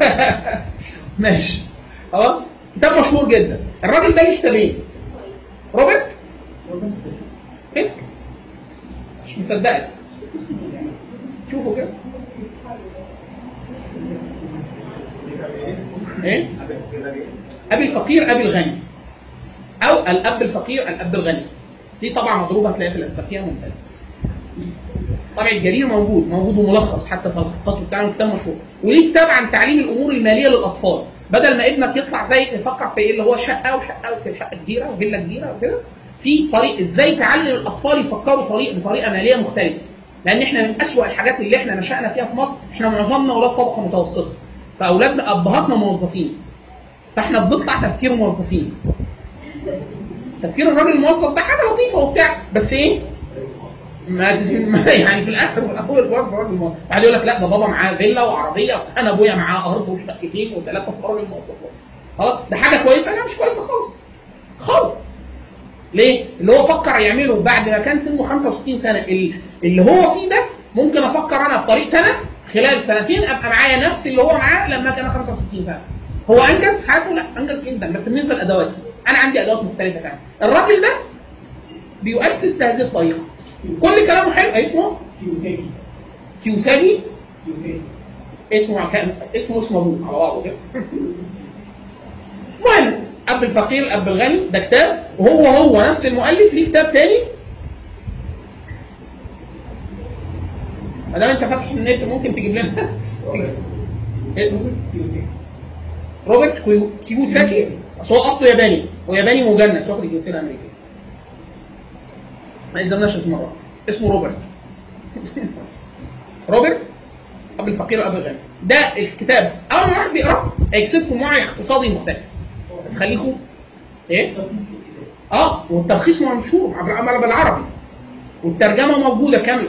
ماشي خلاص كتاب مشهور جدا الراجل ده ليه كتابين روبرت روبرت فيس فيسك مش مصدقك شوفوا كده ايه ابي الفقير ابي الغني او الاب الفقير الاب الغني دي طبعا مضروبه هتلاقيها في الاسبقيه ممتازه طبع الجرير موجود موجود وملخص حتى في الخصائص بتاعه كتاب مشهور وليه كتاب عن تعليم الامور الماليه للاطفال بدل ما ابنك يطلع زيك يفكر في ايه اللي هو شقه وشقه وشقه كبيره وفيلا كبيره وكده في طريق ازاي تعلم الاطفال يفكروا طريق بطريقه ماليه مختلفه لان احنا من اسوأ الحاجات اللي احنا نشأنا فيها في مصر احنا معظمنا اولاد طبقه متوسطه فاولادنا ابهاتنا موظفين فاحنا بنطلع تفكير موظفين تفكير الراجل الموظف ده حاجه لطيفه وبتاع بس ايه ما ما- يعني في الاخر والاول برضه راجل موظف بعد يقول لك لا ده بابا معاه فيلا وعربيه انا ابويا معاه ارض وشقتين وثلاثه راجل موظف خلاص ده حاجه كويسه لا مش كويسه خالص خالص ليه؟ اللي هو فكر يعمله بعد ما كان سنه 65 سنه ال- اللي هو فيه ده ممكن افكر انا بطريقتي انا خلال سنتين ابقى معايا نفس اللي هو معاه لما كان 65 سنه. هو انجز في حياته؟ لا انجز جدا بس بالنسبه لادواتي انا عندي ادوات مختلفه تماما. الراجل ده بيؤسس لهذه الطريقه. كل كلامه حلو اسمه كيوساكي كيوساجي كيوساكي اسمه كان اسمه اسمه ابوه على بعضه كده المهم اب الفقير اب الغني ده كتاب وهو هو نفس المؤلف ليه كتاب تاني ما دام انت فاتح النت ممكن تجيب لنا إيه؟ روبرت كيوساكي روبرت كيو- كيوساكي اصل هو اصله ياباني هو ياباني مجنس واخد الجنسيه الامريكيه ما يلزمناش اسمه مره اسمه روبرت روبرت اب الفقير واب الغني ده الكتاب اول ما واحد بيقراه هيكسبكم وعي اقتصادي مختلف تخليكم ايه؟ اه والتلخيص منشور عبر امر بالعربي والترجمه موجوده كامله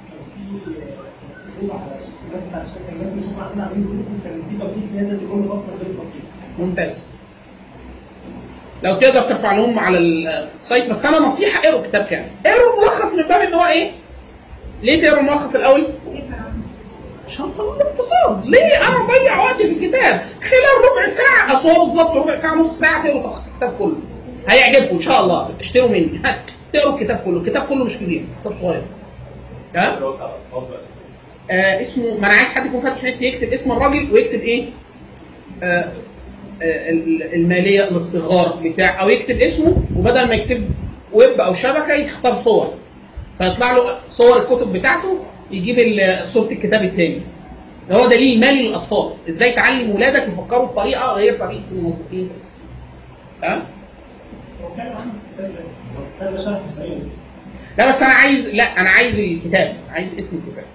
الناس بتاع الشركه الناس اللي شغاله عندنا عاملين جروب كان في تلخيص نازل لكل مصدر بالتلخيص ممتاز لو تقدر ترفع لهم على السايت بس انا نصيحه اقروا الكتاب كامل اقروا الملخص من باب ان هو ايه؟ ليه تقروا الملخص الاول؟ عشان طلب الاقتصاد ليه انا اضيع وقت في الكتاب خلال ربع ساعه اصل هو بالظبط ربع ساعه نص ساعه تقروا تلخيص الكتاب كله هيعجبكم ان شاء الله اشتروا مني تقروا الكتاب كله الكتاب كله مش كبير كتاب صغير تمام اللي هو بتاع الاطفال بس آه اسمه ما انا عايز حد يكون فاتح نت يكتب اسم الراجل ويكتب ايه؟ آه آه ال- الماليه للصغار بتاع او يكتب اسمه وبدل ما يكتب ويب او شبكه يختار صور فيطلع له صور الكتب بتاعته يجيب ال- صوره الكتاب الثاني هو دليل مالي للاطفال ازاي تعلم ولادك يفكروا بطريقه غير طريقه الموظفين تمام هو كان عنده كتاب كتاب شرح السعيد لا بس انا عايز لا انا عايز الكتاب عايز اسم الكتاب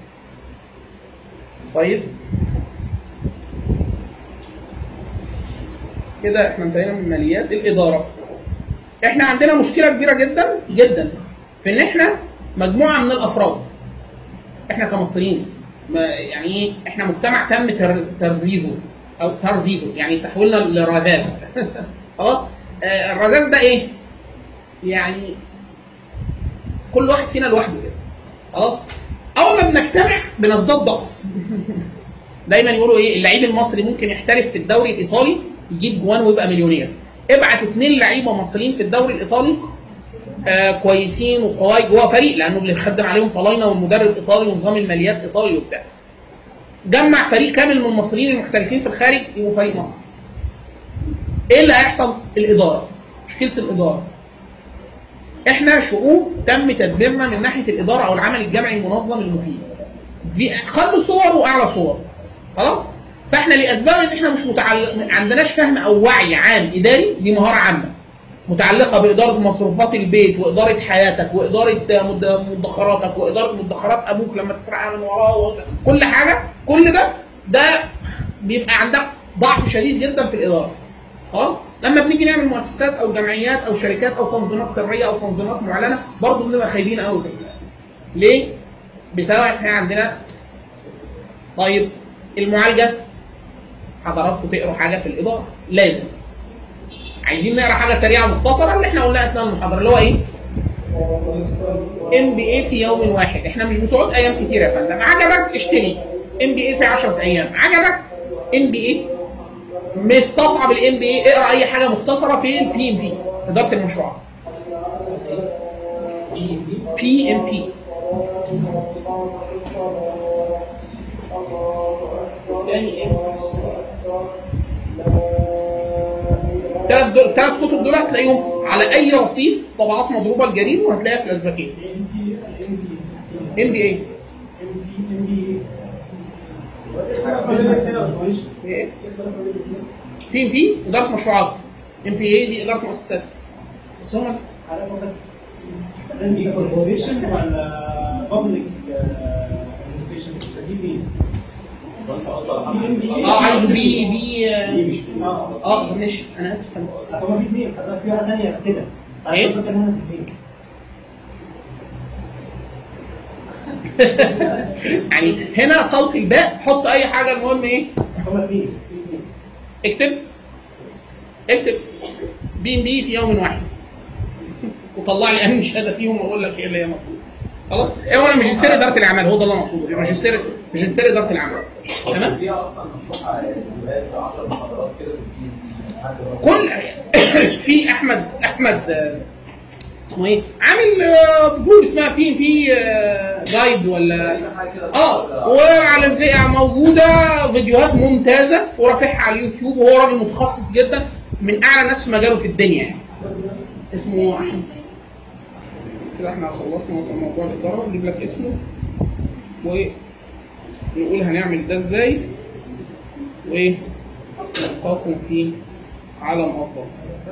طيب كده احنا انتهينا من ماليات الاداره احنا عندنا مشكله كبيره جدا جدا في ان احنا مجموعه من الافراد احنا كمصريين ما يعني ايه احنا مجتمع تم تر- ترزيزه او ترفيزه يعني تحويلنا لرذاذ خلاص آه الرذاذ ده ايه؟ يعني كل واحد فينا لوحده كده خلاص اول ما بنجتمع بنزداد ضعف دايما يقولوا ايه اللعيب المصري ممكن يحترف في الدوري الايطالي يجيب جوان ويبقى مليونير ابعت اثنين لعيبه مصريين في الدوري الايطالي آه كويسين وقواي جوه فريق لانه بيخدم عليهم طلاينه والمدرب ايطالي ونظام الماليات ايطالي وبتاع جمع فريق كامل من المصريين المحترفين في الخارج يبقوا فريق مصري ايه اللي هيحصل الاداره مشكله الاداره احنا شعوب تم تدبيرنا من ناحيه الاداره او العمل الجمعي المنظم المفيد في اقل صور واعلى صور خلاص فاحنا لاسباب ان احنا مش متعلق ما عندناش فهم او وعي عام اداري دي مهاره عامه متعلقه باداره مصروفات البيت واداره حياتك واداره مد- مدخراتك واداره مدخرات ابوك لما تسرقها من وراه كل حاجه كل ده ده بيبقى عندك ضعف شديد جدا في الاداره خلاص لما بنيجي نعمل مؤسسات او جمعيات او شركات او تنظيمات سريه او تنظيمات معلنه برضه بنبقى خايبين قوي في ال- ليه؟ بسبب احنا عندنا طيب المعالجه حضراتكم تقروا حاجه في الاداره لازم عايزين نقرا حاجه سريعه مختصره اللي احنا قلناها اثناء المحاضره اللي هو ايه؟ ام بي اي في يوم واحد احنا مش بتقعد ايام كتير يا فندم عجبك اشتري ام بي اي في 10 ايام عجبك ام بي اي مستصعب الام بي اي اقرا اي حاجه مختصره في البي ام بي اداره المشروعات بي ام بي يعني ايه؟ ثلاث دول ثلاث كتب دول هتلاقيهم على اي رصيف طبعات مضروبه الجرير وهتلاقيها في الازبكيه ام بي اي ايه بي ام بي اداره مشروعات ام بي اي دي اداره مؤسسات بس هم كوربوريشن ولا بابليك ادمنستريشن دي مين؟ اه عايزه بي بي اه اه ماشي انا اسف أنا- اصل هو في اثنين حضرتك في واحده ثانيه كده إيه؟ عايز أفكر هنا في اثنين يعني هنا صوت الباء حط اي حاجه المهم ايه اصل هما اثنين في اثنين اكتب اكتب بي ام بي في يوم واحد وطلع لي اهم شهاده فيهم واقول لك ايه اللي هي مطلوبه خلاص هو انا ماجستير اداره الاعمال هو ده اللي انا اقصده ماجستير ماجستير اداره الاعمال تمام فيها اصلا مفتوحه جوائز 10 محاضرات كده في البي ام كل في احمد احمد آه، اسمه ايه عامل آه، جروب اسمها بي ام بي جايد ولا اه وعلى الفئة موجودة فيديوهات ممتازة ورافعها على اليوتيوب وهو راجل متخصص جدا من أعلى الناس في مجاله في الدنيا يعني اسمه أحمد كده احنا خلصنا مثلا موضوع الإدارة نجيب لك اسمه ونقول هنعمل ده ازاي وايه نلقاكم في عالم أفضل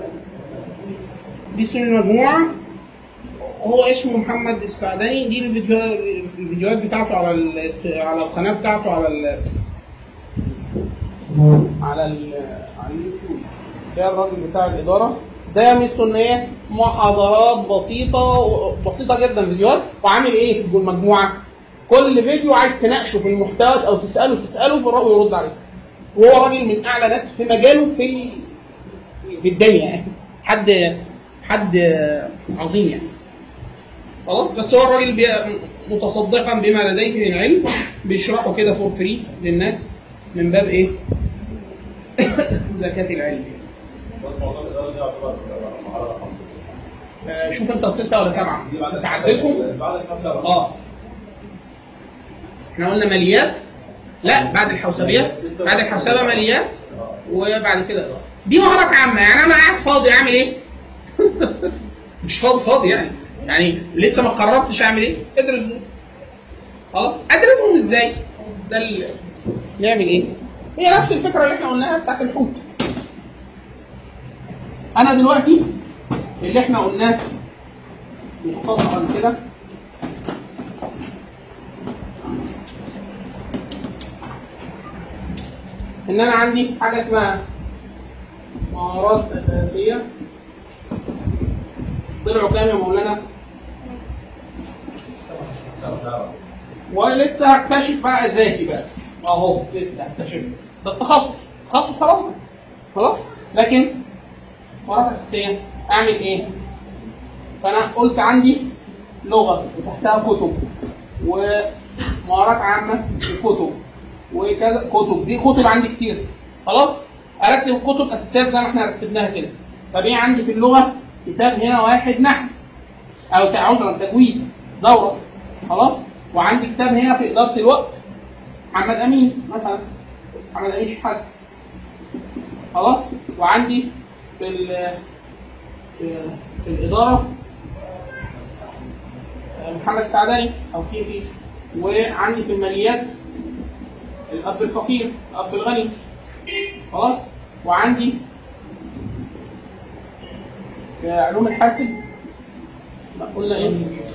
دي اسم المجموعة هو اسمه محمد السعداني دي الفيديو الفيديوهات بتاعته على ال... على القناه بتاعته على ال... على ال... على اليوتيوب ده الراجل بتاع الاداره ده ميزته ان هي محاضرات بسيطه بسيطه جدا فيديوهات وعامل ايه في المجموعه كل فيديو عايز تناقشه في المحتوى او تساله تساله فالراجل يرد عليك وهو راجل من اعلى ناس في مجاله في في الدنيا يعني حد حد عظيم يعني خلاص بس هو الراجل بي... متصدقا بما لديه من علم بيشرحه كده فور فري للناس من باب ايه؟ زكاة العلم بس موضوع الاداره دي يعتبر محاضره خمسه آه، شوف انت ستة ولا سبعة دي بعد انت عديتهم؟ بعد الخمسه اه احنا قلنا ماليات لا بعد الحوسبيات بعد الحوسبة ماليات وبعد كده إدارة. دي مهارات عامة يعني انا قاعد فاضي اعمل ايه؟ مش فاضي فاضي يعني يعني لسه ما قررتش اعمل ايه؟ ادرس دول خلاص ادرسهم ازاي؟ ده ال- نعمل ايه؟ هي نفس الفكره اللي احنا قلناها بتاعت الحوت انا دلوقتي اللي احنا قلناه مختصرا كده ان انا عندي حاجه اسمها مهارات اساسيه طلعوا كام يا مولانا؟ ولسه هكتشف بقى ذاتي بقى اهو لسه هكتشف ده التخصص تخصص خلاص خلاص لكن مهارات اساسيه اعمل ايه؟ فانا قلت عندي لغه وتحتها كتب ومهارات عامه وكتب وكذا كتب دي كتب عندي كتير خلاص ارتب كتب اساسيات زي ما احنا رتبناها كده طب ايه عندي في اللغه كتاب هنا واحد نحو او عذرا تجويد دوره خلاص وعندي كتاب هنا في اداره الوقت محمد امين مثلا محمد امين شحات خلاص وعندي في ال في, في الاداره محمد السعداني او كي بي وعندي في الماليات الاب الفقير الاب الغني خلاص وعندي في علوم الحاسب لا، قلنا ايه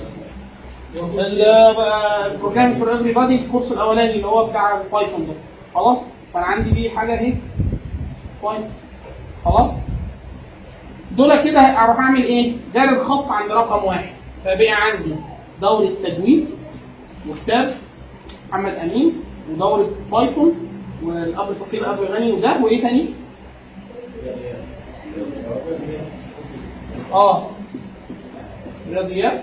اللي بقى البروجرام فور ايفري بادي الكورس الاولاني اللي هو بتاع بايثون ده خلاص فانا عندي دي حاجه اهي بايثون خلاص دول كده اروح اعمل ايه؟ جاري الخط عند رقم واحد فبقى عندي دورة تجويد وكتاب محمد امين ودورة بايثون والاب الفقير الاب الغني وده وايه تاني؟ اه رياضيات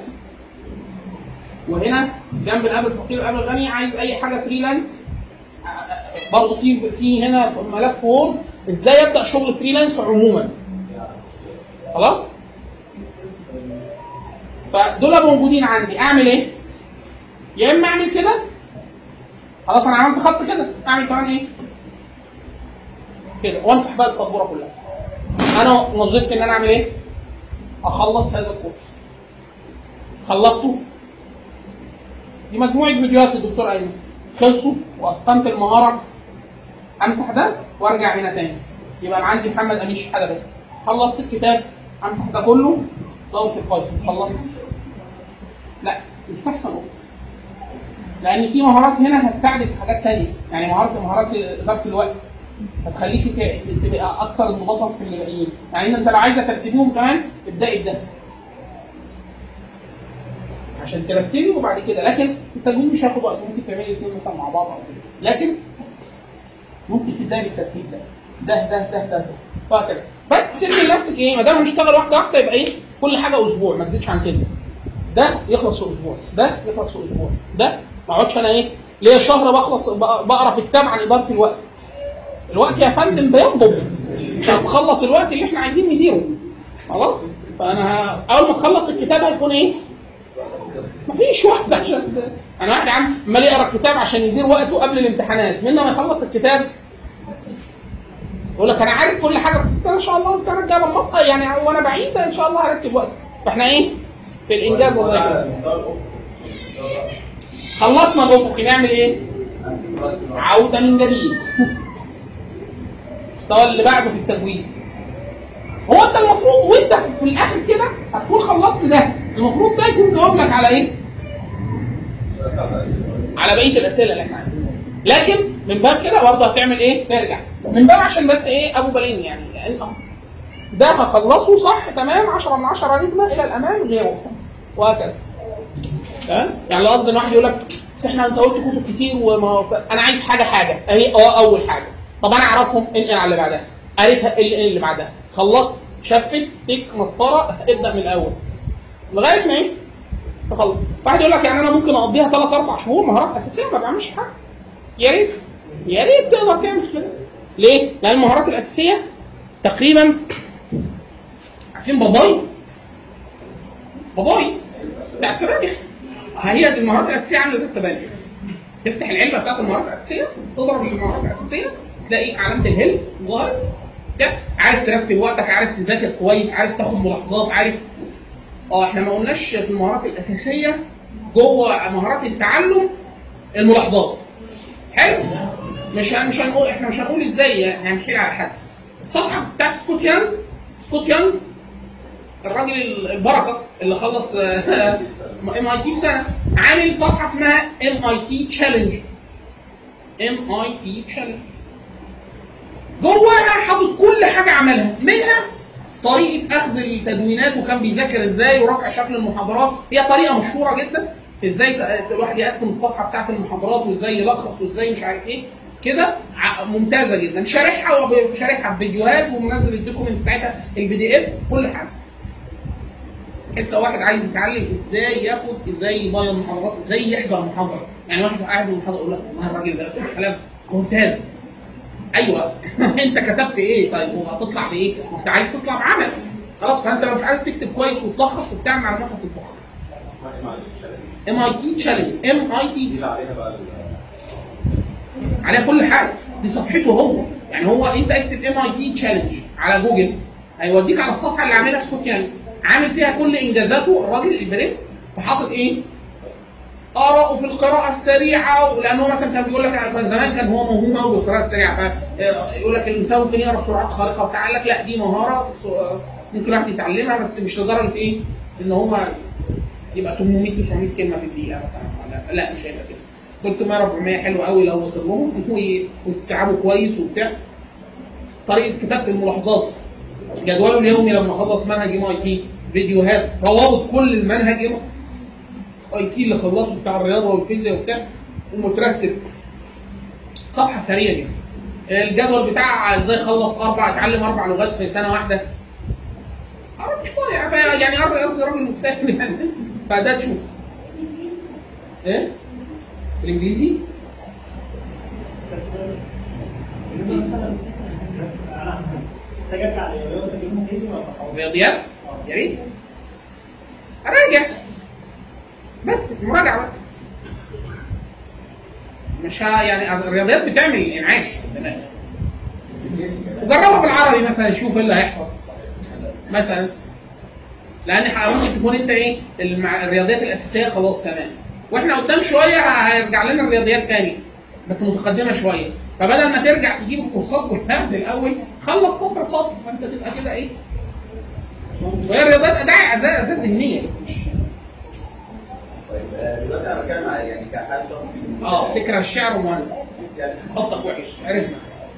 وهنا جنب الاب الفقير والاب الغني عايز اي حاجه فريلانس برضه في في هنا في ملف وورد ازاي ابدا شغل فريلانس عموما خلاص فدول موجودين عندي اعمل ايه يا اما اعمل كده خلاص انا عملت خط كده اعمل كمان ايه كده وامسح بقى السبوره كلها انا وظيفتي ان انا اعمل ايه اخلص هذا الكورس خلصته دي مجموعه فيديوهات للدكتور ايمن خلصوا واتقنت المهاره امسح ده وارجع هنا تاني يبقى انا عندي محمد امين شحاته بس خلصت الكتاب امسح ده كله ضغط البايثون خلصت لا يستحسن أقول. لان في مهارات هنا هتساعدك في حاجات تانية يعني مهارات مهارات اداره الوقت هتخليك ت- تبقى اكثر انضباطا في اللي باقيين يعني انت لو عايزه ترتبيهم كمان ابدأي بده عشان ترتبي وبعد كده لكن التجويد مش هياخد وقت ممكن تعملي الاثنين مثلا مع بعض او كده لكن ممكن تبداي بالترتيب ده ده ده ده ده, ده. وهكذا بس تدي لنفسك ايه ما دام هنشتغل واحده واحده يبقى ايه كل حاجه اسبوع ما تزيدش عن كده ده يخلص في اسبوع ده يخلص في اسبوع ده ما اقعدش انا ايه ليا شهر بخلص بق- بقرا في كتاب عن اداره الوقت الوقت يا فندم بينضب عشان تخلص الوقت اللي احنا عايزين نديره خلاص فانا ه- اول ما تخلص الكتاب هيكون ايه مفيش وقت عشان انا واحد عم عمال يقرا الكتاب عشان يدير وقته قبل الامتحانات من ما يخلص الكتاب يقول لك انا عارف كل حاجه بس السنه ان شاء الله السنه الجايه لما اصحى يعني وانا بعيد ان شاء الله هرتب وقت فاحنا ايه في الانجاز الله يكرمك خلصنا الافقي نعمل ايه؟ عوده من جديد المستوى اللي بعده في التجويد هو انت المفروض وانت في الاخر كده هتكون خلصت ده المفروض ده يكون جاوب لك على ايه؟ على بقيه الاسئله اللي احنا عايزينها لكن من باب كده برضه هتعمل ايه؟ ترجع من باب عشان بس ايه ابو بالين يعني لان اه ده هخلصه صح تمام 10 من 10 نجمه الى الامام غيره وهكذا تمام يعني لو قصدي ان واحد يقول لك بس احنا انت قلت كتب كتير وما انا عايز حاجه حاجه اهي اه اول حاجه طب انا اعرفهم انقل على اللي بعدها قريتها اللي اللي بعدها خلصت شفت تك مسطره ابدا من الاول لغايه ما ايه تخلص واحد يقول لك يعني انا ممكن اقضيها ثلاث اربع شهور مهارات اساسيه ما بعملش حاجه يا ريت يا ريت تقدر تعمل كده ليه؟ لان المهارات الاساسيه تقريبا عارفين باباي باباي بتاع السبانخ هي المهارات الاساسيه عامله زي السبانخ تفتح العلبه بتاعت المهارات الاساسيه تضرب المهارات الاساسيه تلاقي علامه الهل ظاهر كده عارف ترتب وقتك عارف تذاكر كويس عارف تاخد ملاحظات عارف اه احنا ما قلناش في المهارات الاساسيه جوه مهارات التعلم الملاحظات حلو مش هن- مش هنقول احنا مش هنقول ازاي يعني هنحكي على حاجه الصفحه بتاعت سكوت يانج سكوت يانج الراجل البركه اللي خلص ام اي تي في سنه عامل صفحه اسمها ام اي تي تشالنج ام اي تي تشالنج جواها حاطط كل حاجه عملها منها طريقه اخذ التدوينات وكان بيذاكر ازاي ورفع شكل المحاضرات هي طريقه مشهوره جدا في ازاي ت- الواحد يقسم الصفحه بتاعت المحاضرات وازاي يلخص وازاي مش عارف ايه كده ع- ممتازه جدا شارحها وشارحها بفيديوهات ومنزل الدوكيمنت بتاعتها البي دي اف كل حاجه بحيث لو واحد عايز يتعلم ازاي ياخد ازاي يبيض المحاضرات ازاي يحضر محاضره يعني واحد قاعد في المحاضره يقول لك والله الراجل ده بيقول كلام ممتاز ايوه انت كتبت ايه طيب وهتطلع بايه؟ انت عايز تطلع بعمل خلاص فانت لو مش عارف تكتب كويس وتلخص وبتعمل معلومات هتطبخها ام اي تي تشالنج ام اي تي دي عليها بقى عليها كل حاجه دي صفحته هو يعني هو انت اكتب ام اي تي تشالنج على جوجل هيوديك على الصفحه اللي عاملها سكوت يعني عامل فيها كل انجازاته الراجل البرنس فحاطط ايه؟ آراءه في القراءة السريعة لأنه مثلا كان بيقول لك كان زمان كان هو موهوم قوي بالقراءة السريعة فيقول لك الإنسان ممكن يقرا بسرعات خارقة وبتاع قال لك لا دي مهارة ممكن الواحد يتعلمها بس مش لدرجة إيه إن هو يبقى 800 900 كلمة في الدقيقة مثلا لا, لا مش هيبقى كده 300 400 حلو قوي لو وصل لهم واستيعابه كويس وبتاع طريقة كتابة الملاحظات جدوله اليومي لما خلص منهج ام اي تي فيديوهات روابط كل المنهج ام اي تي اللي خلصه بتاع الرياضه والفيزياء وبتاع ومترتب صفحه ثريه جدا الجدول بتاع ازاي خلص اربع اتعلم اربع لغات في سنه واحده راجل صايع ف- يعني قصدي راجل مجتهد يعني فده تشوف ايه الانجليزي مثلا بس انا محتاج ارجع للرياضه تجيبهم تاني ولا خلاص؟ رياضيات يا ريت راجع بس مراجعه بس مش ها يعني الرياضيات بتعمل انعاش في الدماغ جربها بالعربي مثلا شوف ايه اللي هيحصل مثلا لان ح- ممكن تكون انت ايه المع- الرياضيات الاساسيه خلاص تمام واحنا قدام شويه ه- هيرجع لنا الرياضيات تاني بس متقدمه شويه فبدل ما ترجع تجيب الكورسات كلها من الاول خلص سطر سطر فانت تبقى كده ايه وهي الرياضيات اداء اداء أداء ذهنيه بس مش طيب آه، دلوقتي انا بتكلم على يعني كحال شخصي اه تكره الشعر ومهندس يعني خطك وحش عرفنا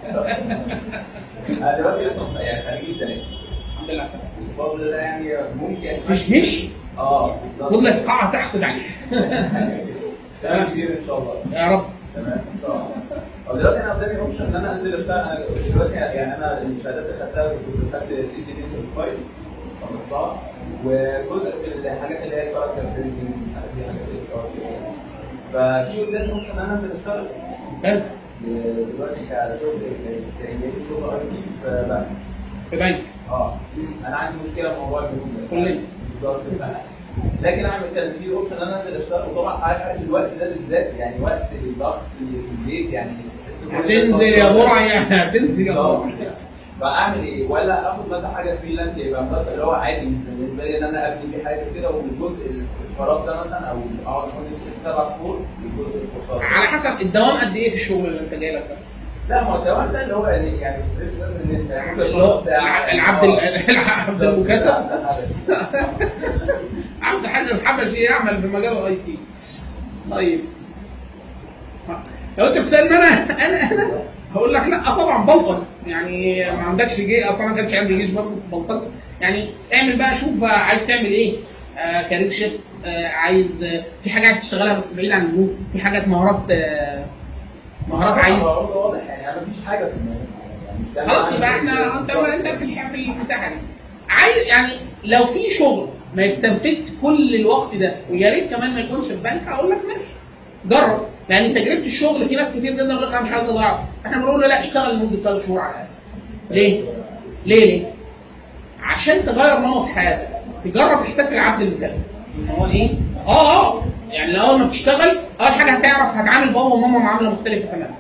انا دلوقتي لسه يعني خريج السنه دي. الحمد لله سلام بفضل الله يعني ممكن مفيش جيش اه خد لك قاعه تحقد عليها تمام كبير ان شاء الله يا رب تمام ان شاء الله طب دلوقتي انا قدامي اوبشن ان انا انزل اشتغل انا دلوقتي يعني انا الشهادات اللي خدتها كنت خدت سي سي دي سيرتيفايد خلصتها وجزء في الحاجات اللي هي كاركتر بيلدينج مش عارف ايه حاجات اللي ففي قدامي اوبشن ان انا انزل اشتغل بس دلوقتي كشغل كإنجليزي شغل اي تي في بنك في بنك اه انا عندي مشكله في موضوع البنوك ده كلنا. بالظبط لكن اعمل كان في اوبشن ان انا انزل اشتغل وطبعا عارف عارف الوقت ده بالذات يعني وقت الضغط اللي في البيت يعني تحس كل ده هتنزل يا ضغط. برع يعني هتنزل يا بالظبط. برع فاعمل ايه؟ ولا اخد مثلا حاجه فريلانس يبقى مثلا اللي هو عادي مش بالنسبه لي ان انا ابني بيه حاجه كده والجزء الفراغ ده مثلا او اقعد مثلا ست سبع شهور الجزء الكورسات على حسب الدوام قد ايه في الشغل اللي انت جاي لك ده لا ما هو الدوام ده اللي هو يعني يعني الفريش ده اللي انت يعني ممكن اللي هو نص ساعة. العبد آه. العبد المكاتب بالظبط. عبد حاج الحبشي يعمل في مجال الاي تي طيب لو انت بتسالني انا انا انا هقول لك لا طبعا بلطج يعني ما عندكش جيش اصلا ما كانش عندي جيش برضه بلطج يعني اعمل بقى شوف عايز تعمل ايه آه كارير شيفت آه عايز آه في حاجه عايز تشتغلها بس بعيد عن البنوك في حاجات مهارات آه مهارات عايز هو واضح يعني انا مفيش حاجه في الموضوع يعني مش ده خلاص أنا يبقى عندي احنا انت انت في الح- في المساحه دي عايز يعني لو في شغل ما يستنفذش كل الوقت ده ويا ريت كمان ما يكونش في بنك اقول لك ماشي جرب لان تجربه الشغل في ناس كتير جدا يقول لك انا مش عايز اضيعه احنا بنقول له لا اشتغل لمده ثلاث شهور على الاقل ليه؟ ليه ليه؟ عشان تغير نمط حياتك تجرب احساس العبد المكلف ان هو ايه؟ اه اه يعني اول ما بتشتغل اول حاجه هتعرف هتعامل بابا وماما معامله مختلفه تماما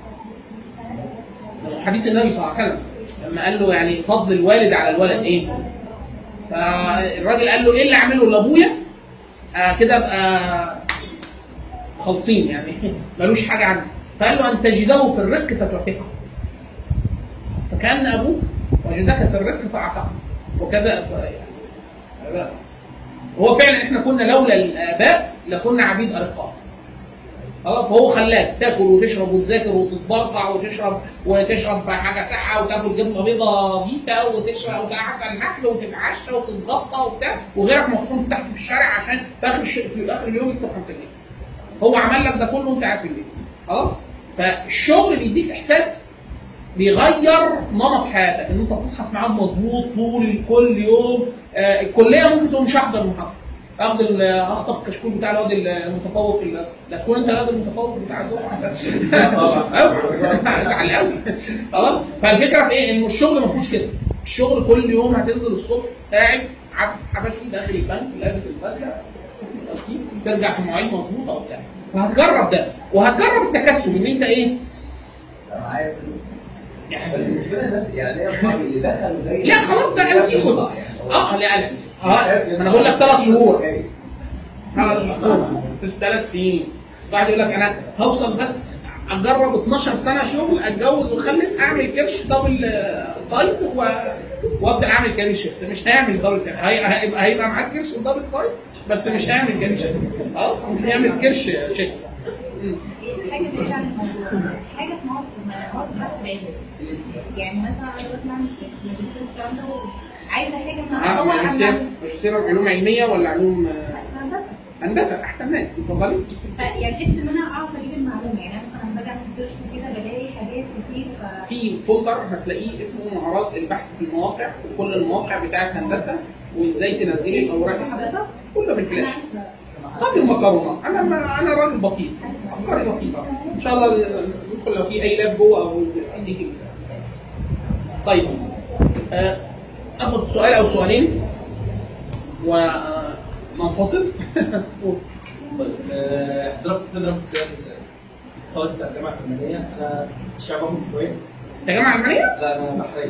حديث النبي صلى الله عليه وسلم لما قال له يعني فضل الوالد على الولد ايه؟ فالراجل قال له ايه اللي اعمله لابويا؟ آه كده ابقى خالصين يعني ملوش حاجه عنه فقال له ان تجده في الرق فتعتقه فكان ابوه وجدك في الرق فاعتقه وكذا يعني هو فعلا احنا كنا لولا الاباء لكنا عبيد ارقاء خلاص فهو خلاك تاكل وتشرب وتذاكر وتتبرطع وتشرب وتشرب حاجه ساقعه وتاكل جبنه بيضه فيتا وتشرب وتعسل نحل وتتعشى وتتغطى وبتاع وغيرك مطحون تحت في الشارع عشان في اخر الش... في اخر اليوم يكسب 5 جنيه. هو عمل لك ده كله وانت قاعد في البيت. خلاص؟ فالشغل بيديك احساس بيغير نمط حياتك ان انت بتصحى في ميعاد مظبوط طول كل يوم آه الكليه ممكن تقوم مش هحضر المحاضره اخد ال- اخطف الكشكول بتاع الواد المتفوق ال- لا تكون انت الواد المتفوق بتاع الدفعه قوي زعل قوي خلاص فالفكره في ايه؟ ان الشغل ما فيهوش كده الشغل كل يوم هتنزل الصبح قاعد عبد حبشي داخل البنك لابس البدله اسم التوكيل ترجع في مواعيد مظبوطه وبتاع وهتجرب ده وهتجرب التكسب ان انت ايه؟ أنا معايا فلوس بس المشكله الناس يعني ليا اصحابي اللي دخلوا زي لا خلاص ده انتيخوس اه لا لا اه ما انا بقول لك ثلاث شهور ثلاث شهور مش ثلاث سنين واحد يقول لك انا هوصل بس اجرب 12 سنه شغل اتجوز واخلف اعمل كرش دبل آه، سايز و... وابدا اعمل كارير شيفت مش هيعمل دبل كارير هي... هيبقى هيبقى معاك كرش دبل سايز بس مش هيعمل كارير شيفت خلاص ممكن يعمل كرش شيفت مم. حاجه بعيده عن الموضوع حاجه في مصر ما مصر بس بعيده يعني مثلا انا بسمع ماجستير الكلام ده عايزه حاجه ما آه، ماجستير ماجستير علوم علميه ولا علوم آه، هندسه هندسه احسن ناس اتفضلي يعني حته ان انا اعرف اجيب المعلومه يعني انا مثلا لما باجي اعمل سيرش كده بلاقي حاجات كتير ف في فولدر هتلاقيه اسمه مهارات البحث في المواقع وكل المواقع بتاعت هندسه وازاي تنزلي الاوراق حضرتك كله في الفلاش قبل المكرونه انا ما انا راجل بسيط افكاري بسيطه ان شاء الله ندخل لو في اي لاب جوه او اديك طيب آه، اخد سؤال او سؤالين وننفصل طيب آه، حضرتك تضرب سياسه طالب بتاع الجامعه الفنيه انا شعبهم شويه انت جامعه المانيه؟ لا انا بحريه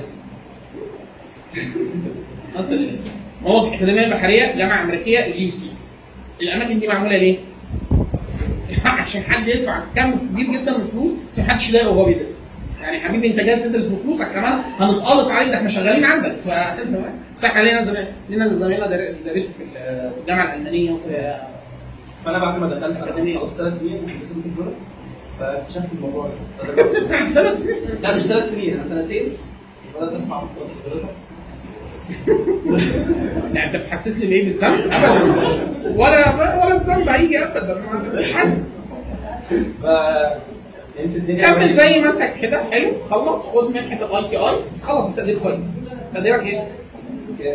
اصل هو الاكاديميه البحريه جامعه امريكيه جي سي الاماكن دي معموله ليه؟ عشان حد يدفع كم كبير جدا من الفلوس بس محدش يلاقي وهو بيدرس يعني حبيبي انت جاي تدرس بفلوسك كمان هنتقلط عليك ده احنا شغالين عندك ف بس احنا لينا زمان لينا زمايلنا در- بيدرسوا في ال- في الجامعه الالمانيه وفي فانا بعد ما دخلت أكاديمية. انا خلصت ثلاث سنين في قسم تكنولوجيا فاكتشفت الموضوع ده ثلاث لا مش ثلاث سنين انا سنتين بدات اسمع عن حضرتك يعني انت بتحسسني بايه بالذنب؟ ابدا ولا ولا الذنب هيجي ابدا ما مش حاسس ف فهمت الدنيا كمل زي ما انت كده حلو خلص خد منحه الاي تي اي بس خلص التقدير كويس تقديرك ايه؟ كده.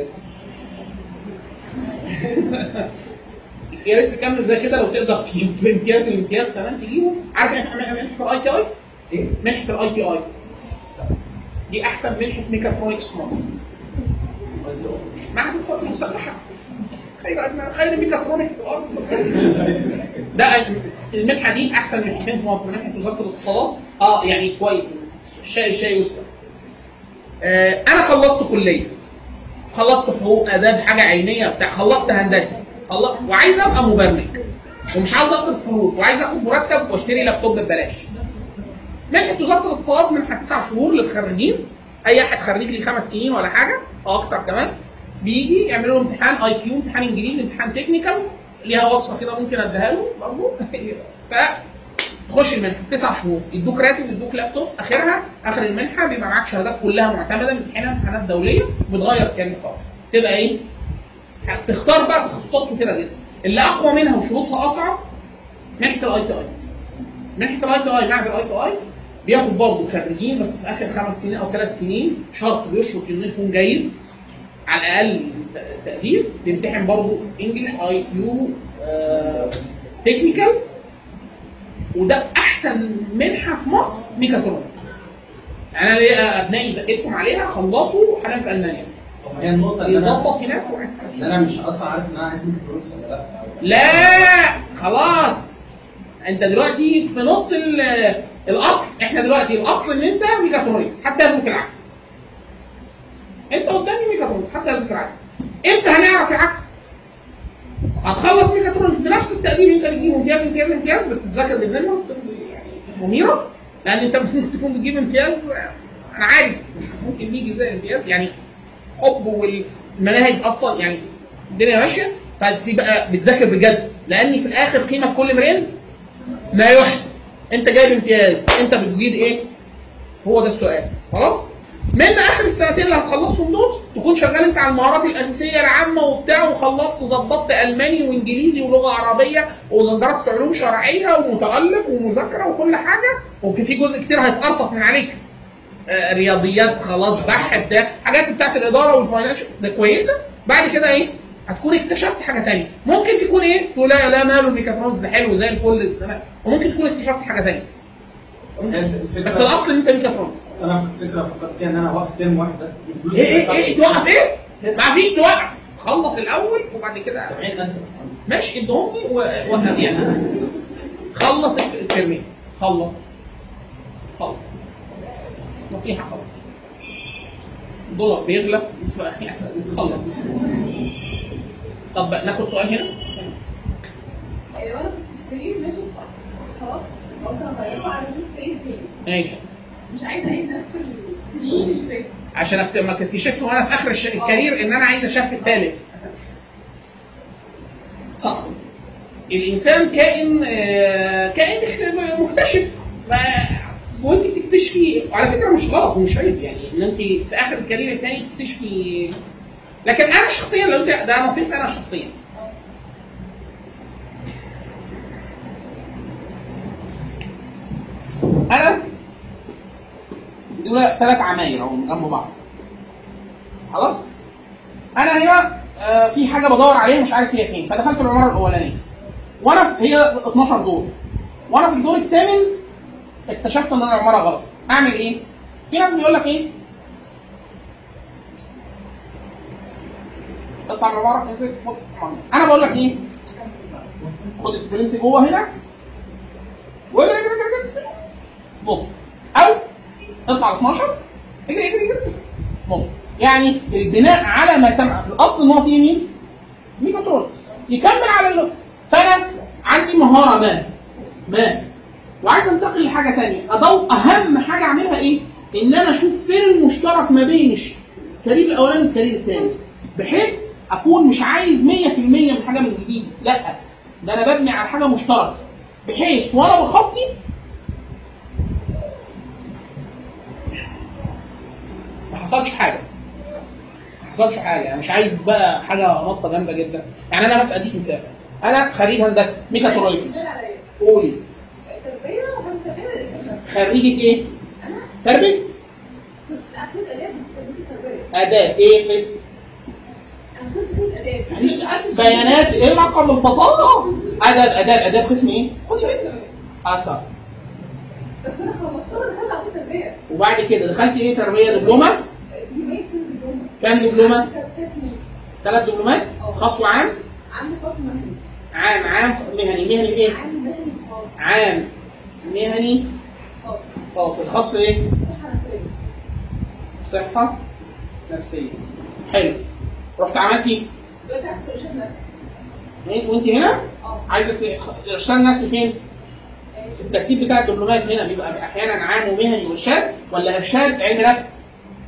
يا ريت تكمل زي كده لو تقدر تجيب امتياز الامتياز كمان تجيبه عارف ايه منحه الاي تي اي؟ ايه؟ منحه الاي تي اي دي احسن منحه ميكاترونكس في مصر معهد القوات المسلحه خير أدنى خير ميكاترونكس الارض ده المنحه دي احسن منحتين في مصر منحه وزاره الاتصالات اه يعني كويس الشاي شاي يذكر آه انا خلصت كليه خلصت حقوق اداب حاجه علميه بتاع خلصت هندسه خلص وعايز ابقى مبرمج ومش عاوز اصرف فلوس وعايز اخد مرتب واشتري لابتوب ببلاش منحه وزاره الاتصالات منحه تسع شهور للخريجين اي احد خريج لي خمس سنين ولا حاجه او اكتر كمان بيجي يعملوا له امتحان اي كيو امتحان انجليزي امتحان تكنيكال ليها وصفه كده ممكن اديها له برضه ف تخش المنحه تسع شهور يدوك راتب يدوك لابتوب اخرها اخر المنحه بيبقى معاك شهادات كلها معتمده امتحانها امتحانات دوليه بتغير كام خالص تبقى ايه؟ تختار بقى تخصصات كتيره جدا اللي اقوى منها وشروطها اصعب منحه الاي تي اي منحه الاي تي اي معهد الاي تي اي بياخد برضه خريجين بس في اخر خمس سنين او ثلاث سنين شرط بيشرط انه يكون جيد على الاقل تقدير بيمتحن برضه انجلش اي كيو تكنيكال وده احسن منحه في مصر ميكاترونكس يعني انا ليا ابنائي زقتهم عليها خلصوا حاليا في المانيا طب هي النقطه ان انا يظبط هناك وقاعد ان انا مش اصلا عارف ان انا عايز ميكاترونكس ولا لا لا خلاص انت دلوقتي في نص ال- الاصل احنا دلوقتي الاصل ان انت ميكاترونكس حتى يثبت العكس انت قدامي ميكاترونكس حتى يثبت العكس امتى هنعرف العكس هتخلص ميكاترونكس بنفس التقدير اللي انت بتجيبه امتياز امتياز امتياز بس تذاكر بذمه يعني مميره لان انت ممكن تكون بتجيب امتياز انا عارف ممكن يجي زي الامتياز يعني حب والمناهج اصلا يعني الدنيا ماشيه فتبقى بتذاكر بجد لان في الاخر قيمه كل امرئ ما يحسن انت جايب امتياز انت بتجيد ايه هو ده السؤال خلاص من اخر السنتين اللي هتخلصهم دول تكون شغال انت على المهارات الاساسيه العامه وبتاع وخلصت ظبطت الماني وانجليزي ولغه عربيه ودرست علوم شرعيه ومتالق ومذاكره وكل حاجه وفي جزء كتير هيتقرطف من عليك آه، رياضيات خلاص بحث بتاع حاجات بتاعت الاداره والفاينانشال ده كويسه بعد كده ايه هتكون اكتشفت حاجه تانية ممكن تكون ايه تقول لا لا ماله الميكاترونكس ده حلو زي الفل تمام وممكن تكون اكتشفت حاجه تانية الفكرة- بس الاصل ان انت ميكاترونكس انا في الفكره فكرت فيها ان انا اوقف ترم واحد بس الفلوس ايه ايه ايه توقف ايه ما فيش توقف خلص الاول وبعد كده 70000 ماشي ادهم لي ووقف يعني خلص الترمين خلص خلص نصيحه خلص الدولار بيغلى ف- يعني خلص طب ناخد سؤال هنا وانا في الكارير ماشي خلاص قلت هغيره على اشوف كارير تاني ماشي مش عايزه اعيد نفس السنين اللي فاتت عشان أكت- ما اكتشفت وانا في اخر الش- الكارير ان انا عايز اشاف الثالث صعب الانسان كائن آه، كائن مكتشف ما- وانت بتكتشفي وعلى فكره مش غلط ومش عيب يعني ان انت في اخر الكارير الثاني تكتشفي لكن انا شخصيا لو ده- ده نصيحتي انا شخصيا انا دول ثلاث عماير اهو جنب بعض خلاص انا هنا آه، في حاجه بدور عليها مش عارف هي فين فدخلت العماره الاولانيه وانا في هي 12 دور وانا في الدور الثامن اكتشفت ان العماره غلط اعمل ايه؟ في ناس بيقول لك ايه؟ اطلع من العماره انزل خد عمارة. انا بقول لك ايه؟ خد سبرنت جوه هنا واجري اجري اجري اجري ممكن او اطلع 12 اجري اجري اجري ممكن يعني البناء على ما تم الاصل ان هو فيه مين؟ ميكاترونكس يكمل على اللي فانا عندي مهاره ما ما وعايز انتقل لحاجه ثانيه أضو اهم حاجه اعملها ايه؟ ان انا اشوف فين المشترك ما بين الكارير الاولاني والكارير الثاني بحيث اكون مش عايز 100% من حاجه من جديد لا ده انا ببني على حاجه مشتركه بحيث وانا بخطي ما حصلش حاجه ما حصلش حاجه انا مش عايز بقى حاجه نطه جامده جدا يعني انا بس اديك مثال انا خريج هندسه ميكاترونكس كده عليا قولي تربيه وكان تربيه خريجه ايه؟ انا تربيه كنت اخدت اداب بس كنت تربيه اداب ايه قسم انا كنت كنت اداب معلش بيانات ايه رقم البطاقه اداب اداب اداب قسم ايه؟ خدي بالك اثر بس انا خلصتها دخلت على طول تربيه وبعد كده دخلت ايه تربيه دبلومه يومين كنت دبلومه كام دبلومه؟ ثلاث سنين ثلاث دبلومات خاص وعام عندي قسم مهني عام عام مهني مهني ايه؟ عندي مهني خاص عام مهني خاص خاص الخاص ايه؟ صحه نفسيه صحه نفسيه حلو رحت عملتي دلوقتي عايز ارشاد نفسي إيه؟ وانت هنا اه عايزه ت- ارشاد نفسي فين؟ في الترتيب بتاع الدبلومات هنا بيبقى احيانا عام ومهني وارشاد ولا ارشاد علم نفس؟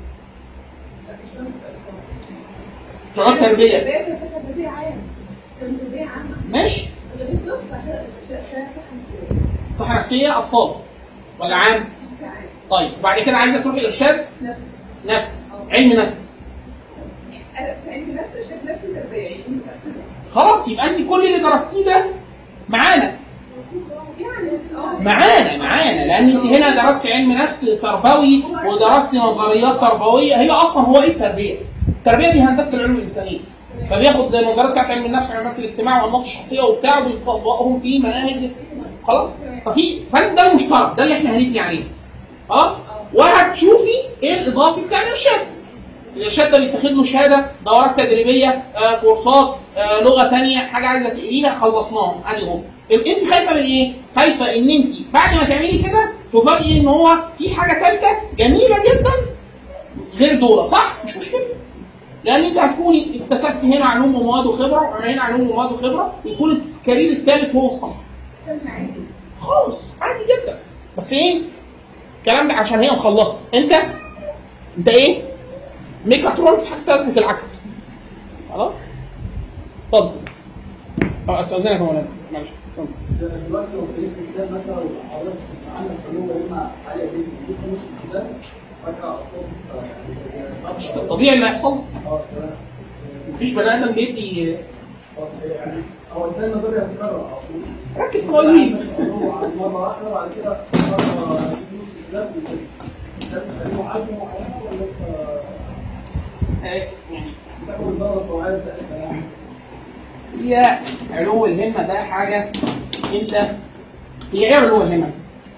تقعد تربيه تربيه كانت تربيه عام كانت تربيه عامه ماشي تربيه بلس بعد كده صحه نفسيه صحه نفسيه اطفال ولا عام؟ نفسيه عام طيب وبعد كده عايزه تروحي ارشاد نفسي نفس علم نفس انا علم نفس ارشاد نفسي تربيه يعني متقسمه خلاص يبقى انت كل اللي درستيه ده معانا يعني اه معانا معانا لان انت هنا درست علم نفس تربوي ودرست نظريات تربويه هي اصلا هو ايه التربيه؟ التربيه دي هندسه العلوم الانسانيه فبياخد النظريات بتاعت علم النفس وعلمات الاجتماع وانماط الشخصيه وبتاع وبيطبقهم في مناهج خلاص ففي فانت ده المشترك ده اللي احنا هنبني عليه خلاص وهتشوفي ايه الاضافي بتاع الارشاد الارشاد ده بيتاخد له شهاده دورات تدريبيه آه، كورسات آه، لغه ثانيه حاجه عايزه تقريها خلصناهم ادي هم انت خايفه من ايه؟ خايفه ان انت بعد ما تعملي كده تفاجئي ان هو في حاجه ثالثه جميله جدا غير دول صح؟ مش مشكله لان انت هتكوني اكتسبت هنا علوم ومواد وخبره وهنا علوم ومواد وخبره يكون الكارير الثالث هو الصح خالص عادي جدا بس ايه الكلام ده عشان هي مخلصه انت انت ايه ميكاترونكس حتى اثبت العكس خلاص اتفضل اه استاذنك يا مولانا معلش اتفضل دلوقتي لو ابتديت في كتاب مثلا وحضرتك عندك علوم علم عاليه جدا تجيب نص الكتاب فجاه اصلا يعني الطبيعي اللي هيحصل اه تمام مفيش بني ادم بيدي طب يعني هو الثاني نظري هتكرر على طول ركز في قلبي هو على مره واحده وبعد كده مره تجيب نص الكتاب لازم تعلمه حاجه معينه ولا انت آه، يعني بتاخد الدوره الطوعيه بتاعتها يعني هي علو الهمة ده حاجة انت هي ايه علو الهمة؟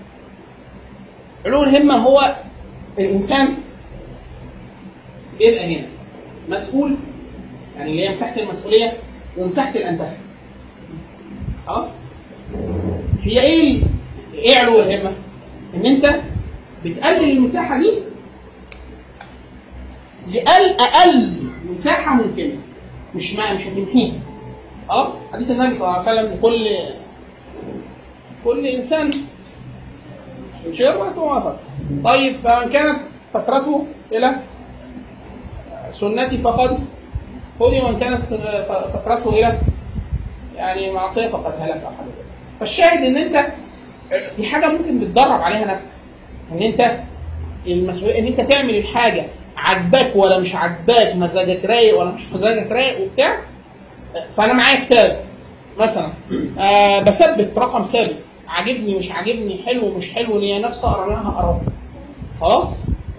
علو الهمة هو الانسان بيبقى هنا مسؤول يعني اللي هي مساحة المسؤولية ومساحة الانتفاع خلاص؟ هي ايه ال- ايه علو الهمة؟ ان انت بتقلل المساحة دي لأقل أقل مساحة ممكنة مش ما مش هتمحيها خلاص حديث النبي صلى الله عليه وسلم لكل كل انسان شرة وفترة طيب فمن كانت فترته الى سنتي فقد هدي ومن كانت سن- ف- فترته الى يعني معصيه فقد هلك او حاجه كده. فالشاهد ان انت دي حاجه ممكن بتدرب عليها نفسك ان انت المسؤوليه ان انت تعمل الحاجه عجباك ولا مش عجباك مزاجك رايق ولا مش مزاجك رايق وبتاع فانا معايا كتاب مثلا آه بثبت رقم ثابت عاجبني مش عاجبني حلو مش حلو ليا نفسي اقرا منها اقرا خلاص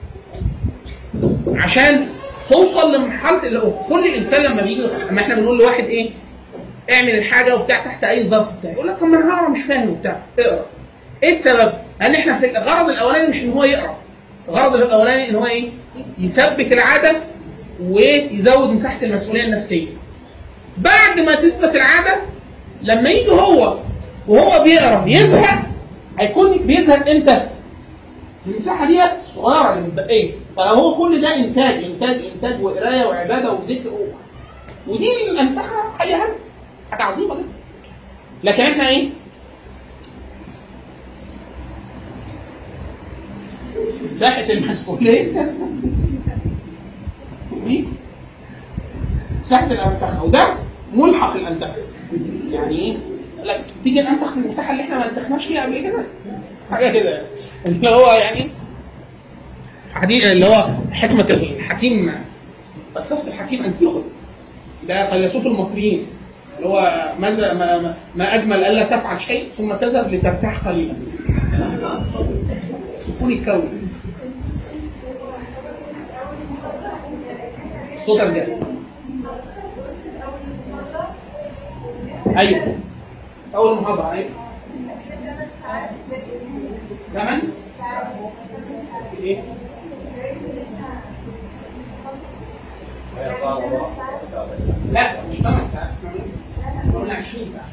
عشان توصل لمرحله اللي هو كل انسان لما بيجي لما احنا بنقول لواحد ايه اعمل الحاجه وبتاع تحت اي ظرف بتاع يقول لك طب ما انا هقرا مش فاهم وبتاع اقرا ايه السبب؟ لان احنا في الغرض الاولاني مش ان هو يقرا الغرض الاولاني ان هو ايه؟ يثبت العاده ويزود مساحه المسؤوليه النفسيه بعد ما تثبت العاده لما يجي هو وهو بيقرا يزهق هيكون بيزهق امتى؟ المساحه دي بس صغيره اللي متبقيه فلو هو كل ده انتاج انتاج انتاج وقرايه وعباده وذكر و... ودي الانتخاب حاجه هم حاجه عظيمه جدا لكن احنا ايه؟ مساحه المسؤوليه دي مساحه الانتخاب وده ملحق الانتخاب يعني ايه؟ لا تيجي ننتخ في المساحه اللي احنا ما انتخناش فيها قبل كده حاجه كده اللي هو يعني حديث اللي هو حكمه الحكيم فلسفه الحكيم انتيخوس ده فيلسوف المصريين اللي هو ماذا ما, ما, ما اجمل الا تفعل شيء ثم تذهب لترتاح قليلا سكون الكون صوت الرجال ايوه اول محاضره ايوه ثمن ايه هي صعبة بقى. لا مش 8 ساعات احنا قلنا 20 ساعه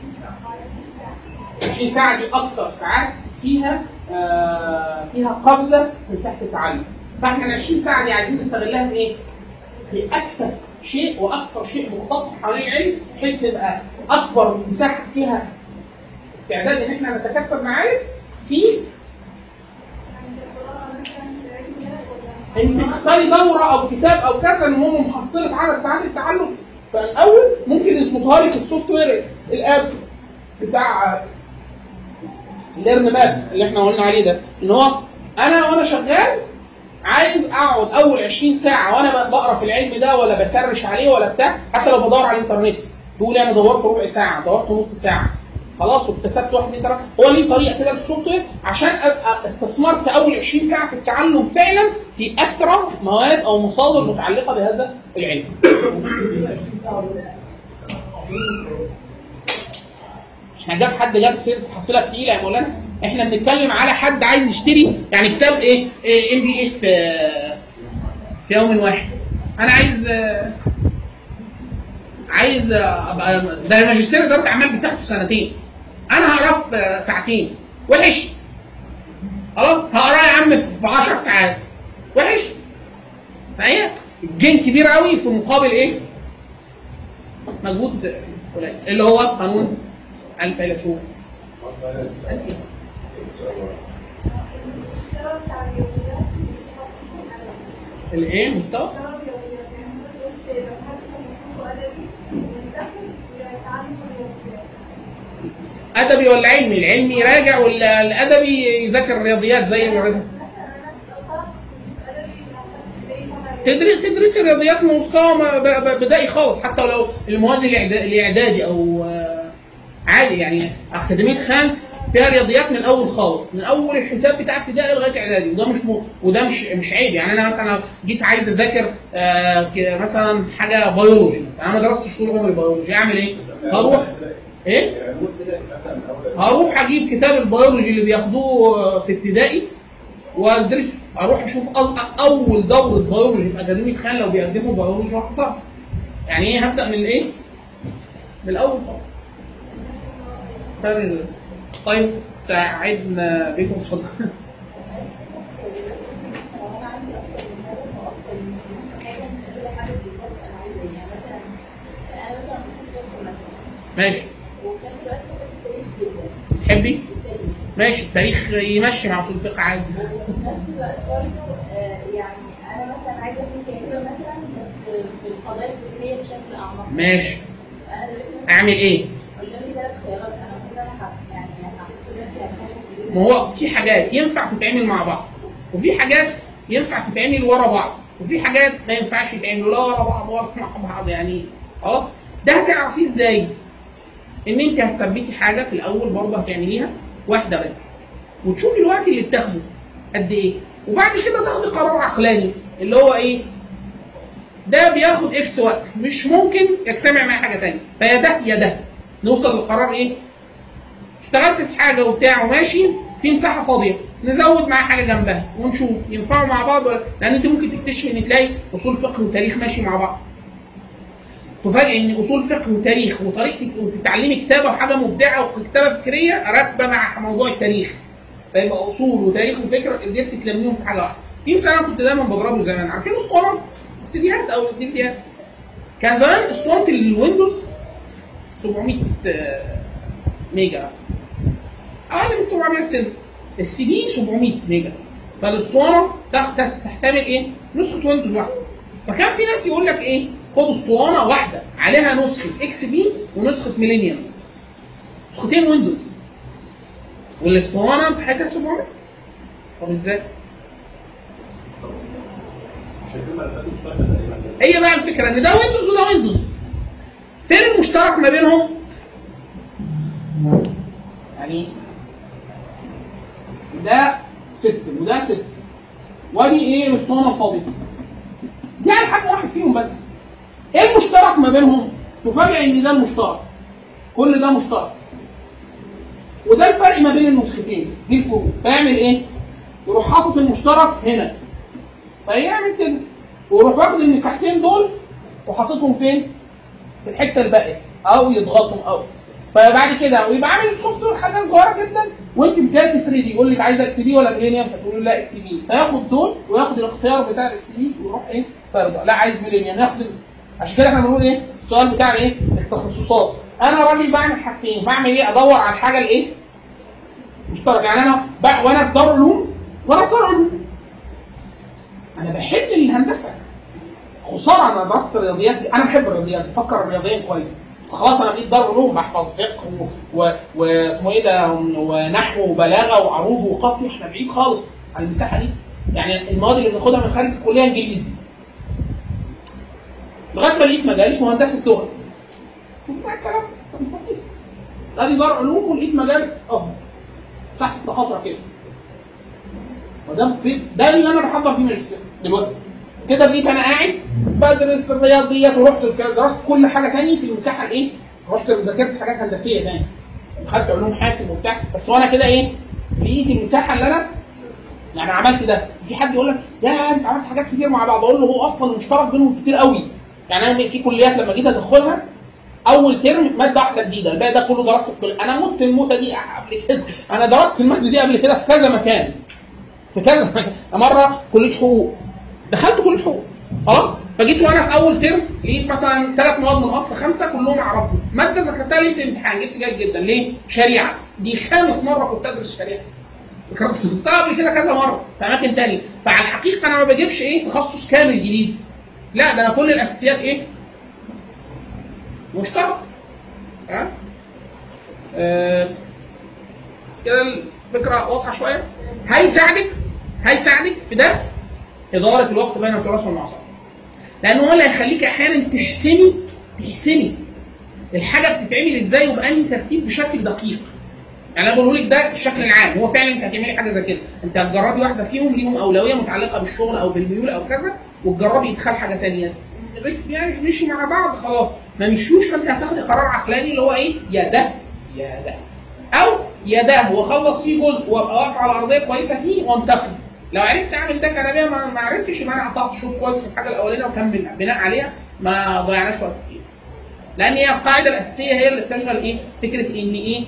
20 ساعه دي اكتر ساعات فيها آه فيها قفزه في مساحه التعلم فاحنا ال 20 ساعه دي عايزين نستغلها في ايه؟ في اكثر شيء واكثر شيء مختصر حوالين العلم بحيث تبقى اكبر مساحه فيها استعداد ان احنا نتكسب معارف في ان تختاري دوره او كتاب او كذا ان هم محصله عدد ساعات التعلم فالاول ممكن يظبطها لك السوفت وير الاب بتاع ليرن ماب اللي احنا قلنا عليه ده ان هو انا وانا شغال عايز اقعد اول 20 ساعه وانا بقرا في العلم ده ولا بسرش عليه ولا بتاع حتى لو بدور على الانترنت تقول انا دورت ربع ساعه دورت نص ساعه خلاص واكتسبت واحد اثنين ثلاثه هو ليه طريقه كده في السوفت وير عشان ابقى استثمرت اول 20 ساعه في التعلم فعلا في اثرى مواد او مصادر متعلقه بهذا العلم. احنا جاب حد جاب سيره حصيله تقيله يا مولانا احنا بنتكلم على حد عايز يشتري يعني كتاب ايه ام بي اف في يوم واحد انا عايز آه، عايز آه، ابقى ده الماجستير اداره اعمال بتاخده سنتين انا هقراه في آه، ساعتين وحش خلاص هقراه يا عم في 10 ساعات وحش فهي جين كبير قوي في مقابل ايه؟ مجهود قليل اللي هو قانون الفيلسوف الايه مستوى ادبي ولا علمي العلمي يراجع ولا الادبي يذاكر الرياضيات زي الرياضيات تدري تدرسي الرياضيات من مستوى ما- ب- ب- بدائي خالص حتى لو الموازي الإعدا- الاعدادي او آه، عادي يعني اكاديميه خانف فيها رياضيات من الاول خالص من اول الحساب بتاع ابتدائي لغايه اعدادي وده مش م... وده مش مش عيب يعني انا مثلا لو جيت عايز اذاكر آه ك- مثلا حاجه بيولوجي مثلا انا ما درستش طول عمري بيولوجي اعمل ايه؟ هروح ايه؟ هروح اجيب كتاب البيولوجي اللي بياخدوه في ابتدائي وادرسه اروح اشوف أ- اول دوره بيولوجي في اكاديميه خان لو بيقدموا بيولوجي واحطها يعني ايه هبدا من ايه؟ من الاول طبعا طيب طيب ساعدنا بكم اتفضل ماشي تحبي؟ ماشي التاريخ يمشي مع اصول الفقه عادي وفي نفس الوقت برضه آه، يعني انا مثلا عايزه اكون كاتبه مثلا بس في القضايا الفكريه بشكل اعمق ماشي انا لسه مثلا اعمل ايه؟ قدامي ثلاث خيارات انا المفروض انا هح- يعني هحط نفسي هتحسس ما هو في حاجات ينفع تتعمل مع بعض وفي حاجات ينفع تتعمل ورا بعض وفي حاجات ما ينفعش يتعملوا لا ورا بعض ولا مع بعض يعني خلاص ده هتعرفيه ازاي؟ ان انت هتثبتي حاجه في الاول برضه هتعمليها واحده بس وتشوفي الوقت اللي بتاخده قد ايه وبعد كده تاخدي قرار عقلاني اللي هو ايه؟ ده بياخد اكس وقت مش ممكن يجتمع مع حاجه ثانيه فيا ده يا ده نوصل للقرار ايه؟ اشتغلت في حاجه وبتاع وماشي في مساحه فاضيه نزود مع حاجه جنبها ونشوف ينفعوا مع بعض ولا لان انت ممكن تكتشفي ان تلاقي اصول فقه وتاريخ ماشي مع بعض تفاجئ ان اصول فقه وتاريخ وطريقه وتتعلمي كتابه وحاجه مبدعه وكتابه فكريه راكبه مع موضوع التاريخ فيبقى اصول وتاريخ وفكر قدرت تلميهم في حاجه واحده في مثال انا كنت دايما بضربه زمان عارفين اسطوانه السيديات او الدي فيديات كان زمان اسطوانه الويندوز 700 آه، ميجا مثلا اقل من 700 سنه السي دي 700 ميجا فالاسطوانه تح- تس- تحتمل ايه؟ نسخه ويندوز واحده فكان في ناس يقول لك ايه؟ خد اسطوانه واحده عليها نسخه اكس بي ونسخه ميلينيوم مثلا نسختين ويندوز والاسطوانه مساحتها 700 طب ازاي؟ شايفين ملفات مشتركه تقريبا هي بقى الفكره ان ده ويندوز وده ويندوز فين المشترك ما بينهم؟ يعني ده سيستم وده سيستم وادي ايه الاسطوانه الفاضيه دي على حجم واحد فيهم بس ايه المشترك ما بينهم؟ تفاجئ ان ده المشترك كل ده مشترك وده الفرق ما بين النسختين دي الفروق فيعمل ايه؟ يروح حاطط المشترك هنا فيعمل كده ويروح واخد المساحتين دول وحاططهم فين؟ في الحته الباقيه او يضغطهم او فبعد كده ويبقى عامل سوفت وير حاجات صغيره جدا وانت بجد تفردي يقول لك عايز اكس بي ولا ميلينيوم فتقول له لا اكس بي فياخد دول وياخد الاختيار بتاع الاكس بي ويروح ايه فرده لا عايز ميلينيوم ياخد ال- عشان كده احنا بنقول ايه السؤال بتاع ايه التخصصات انا راجل بعمل حاجتين بعمل ايه ادور على الحاجه الايه مشترك يعني انا بقى وانا في دار علوم وانا في دار علوم انا بحب الهندسه خساره انا درست الرياضيات دي. انا بحب الرياضيات بفكر الرياضيا كويس بس خلاص انا بقيت دار علوم بحفظ فقه و- و- واسمه ايه ده ونحو وبلاغه وعروض وقافيه احنا بعيد خالص عن المساحه دي يعني المواد اللي بناخدها من خارج الكليه انجليزي لغايه ما لقيت مجال اسمه هندسه لغه ما الكلام طب لطيف. ادي دار علوم ولقيت مجال اه ساحه خطره كده وده في- ده اللي انا بحضر فيه ماجستير دلوقتي كده بقيت انا قاعد بدرس الرياض ديت ورحت الك- درست كل حاجه تاني في المساحه الايه؟ رحت ذاكرت حاجات هندسيه تاني خدت علوم حاسب وبتاع بس وانا كده ايه؟ لقيت المساحه اللي انا يعني عملت ده في حد يقول لك يا انت عملت حاجات كتير مع بعض اقول له هو اصلا المشترك بينهم كتير قوي يعني انا في كليات لما جيت ادخلها اول ترم ماده واحده جديده الباقي ده كله درسته في كل انا مت الموتة دي قبل كده انا درست الماده دي قبل كده في كذا مكان في كذا مكان مره كليه حقوق دخلت كليه حقوق خلاص فجيت وانا في اول ترم لقيت مثلا ثلاث مواد من اصل خمسه كلهم اعرفهم ماده ذاكرتها ليله الامتحان جبت جيد جدا ليه؟ شريعه دي خامس مره كنت ادرس شريعه كنت درستها قبل كده كذا مره في اماكن تانية فعلى الحقيقه انا ما بجيبش ايه تخصص كامل جديد لا ده انا كل الاساسيات ايه؟ مشترك ها؟ آه كده الفكره واضحه شويه هيساعدك هيساعدك في ده اداره الوقت بين التراث والمعصيه لان هو اللي هيخليك احيانا تحسمي تحسمي الحاجه بتتعمل ازاي وبانهي ترتيب بشكل دقيق يعني انا بقول لك ده الشكل العام هو فعلا انت هتعملي حاجه زي كده انت هتجربي واحده فيهم ليهم اولويه متعلقه بالشغل او بالميول او كذا وتجربي ادخال حاجه ثانيه يعني مشي مع بعض خلاص ما مشيوش فانت هتاخدي قرار عقلاني اللي هو ايه يا ده يا ده او يا ده واخلص فيه جزء وابقى واقف على ارضيه كويسه فيه وانتقل لو عرفت اعمل ده كنبيه ما, ما عرفتش يبقى انا قطعت شوط كويس في الحاجه الاولانيه وكمل بناء عليها ما ضيعناش وقت كتير لان هي القاعده الاساسيه هي اللي بتشغل ايه فكره ان ايه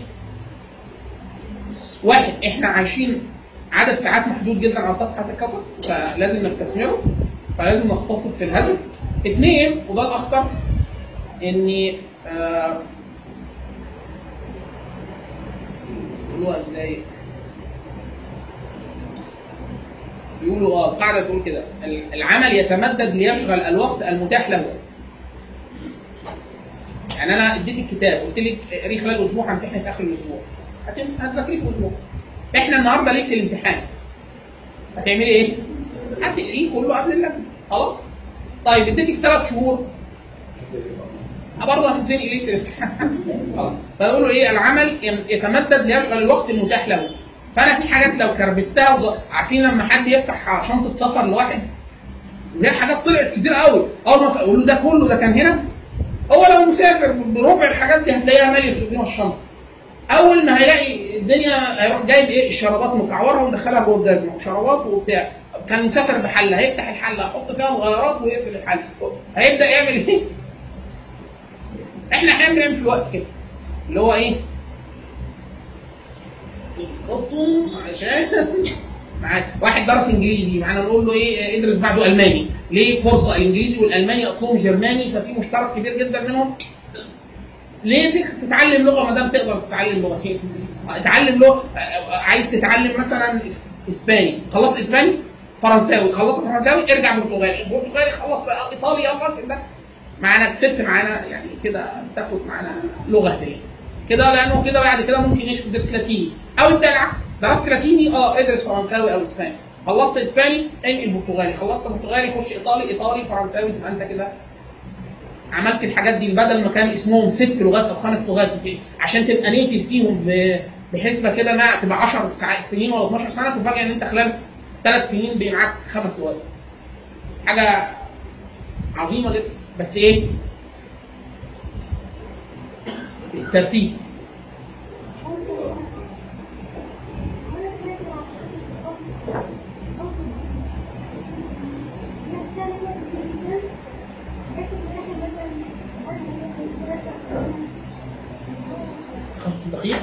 واحد احنا عايشين عدد ساعات محدود جدا على سطح هذا الكوكب فلازم نستثمره فلازم نقتصد في الهدف اثنين وده الاخطر ان آه، يقولوها ازاي بيقولوا اه القاعده تقول كده ال- العمل يتمدد ليشغل الوقت المتاح له يعني انا اديتك الكتاب قلت لك اقريه خلال اسبوع همتحن في اخر الاسبوع هتم- هتذاكريه في اسبوع احنا النهارده ليله الامتحان هتعملي ايه؟ هتقريه كله قبل اللجنه خلاص طيب اديتك ثلاث شهور برضه هتنزلي ليله الامتحان خلاص فيقولوا ايه العمل يم- يتمدد ليشغل الوقت المتاح له فانا في حاجات لو كربستها وض- عارفين لما حد يفتح شنطه سفر لواحد وهي حاجات طلعت كتير قوي اول ما اقول له ده كله ده كان هنا هو لو مسافر بربع الحاجات دي هتلاقيها مالي في بيها الشنطه اول ما هيلاقي الدنيا هيروح جايب ايه الشرابات مكعورها ومدخلها جوه الجزمه وشرابات وبتاع كان مسافر بحله هيفتح الحله هيحط فيها الغيارات ويقفل الحله هيبدا يعمل ايه؟ احنا احيانا بنعمل في الوقت كده اللي هو ايه؟ خطهم عشان معاك واحد درس انجليزي معانا نقول له ايه ادرس بعده الماني ليه فرصه الانجليزي والالماني اصلهم جرماني ففي مشترك كبير جدا منهم ليه تك- تتعلم لغه ما دام تقدر تتعلم لغه خير اتعلم لغه آه، عايز تتعلم مثلا اسباني خلص اسباني فرنساوي خلص فرنساوي ارجع برتغالي برتغالي خلص بقى ايطالي يلا كده معانا كسبت معانا يعني كده تاخد معانا لغه هديه كده لانه كده بعد كده ممكن يعيش تدرس لاتيني او انت العكس درست لاتيني اه ادرس فرنساوي او اسباني خلصت اسباني انقل برتغالي خلصت برتغالي خش ايطالي ايطالي فرنساوي تبقى انت كده عملت الحاجات دي بدل ما كان اسمهم ست لغات او خمس لغات في- عشان تبقى نيتف فيهم ب- بحسبه كده ما تبقى 10 ساعات- سنين ولا 12 سنه تفاجئ ان انت خلال ثلاث سنين بقى معاك خمس لغات. حاجه عظيمه جدا بس ايه؟ الترتيب خاص دقيق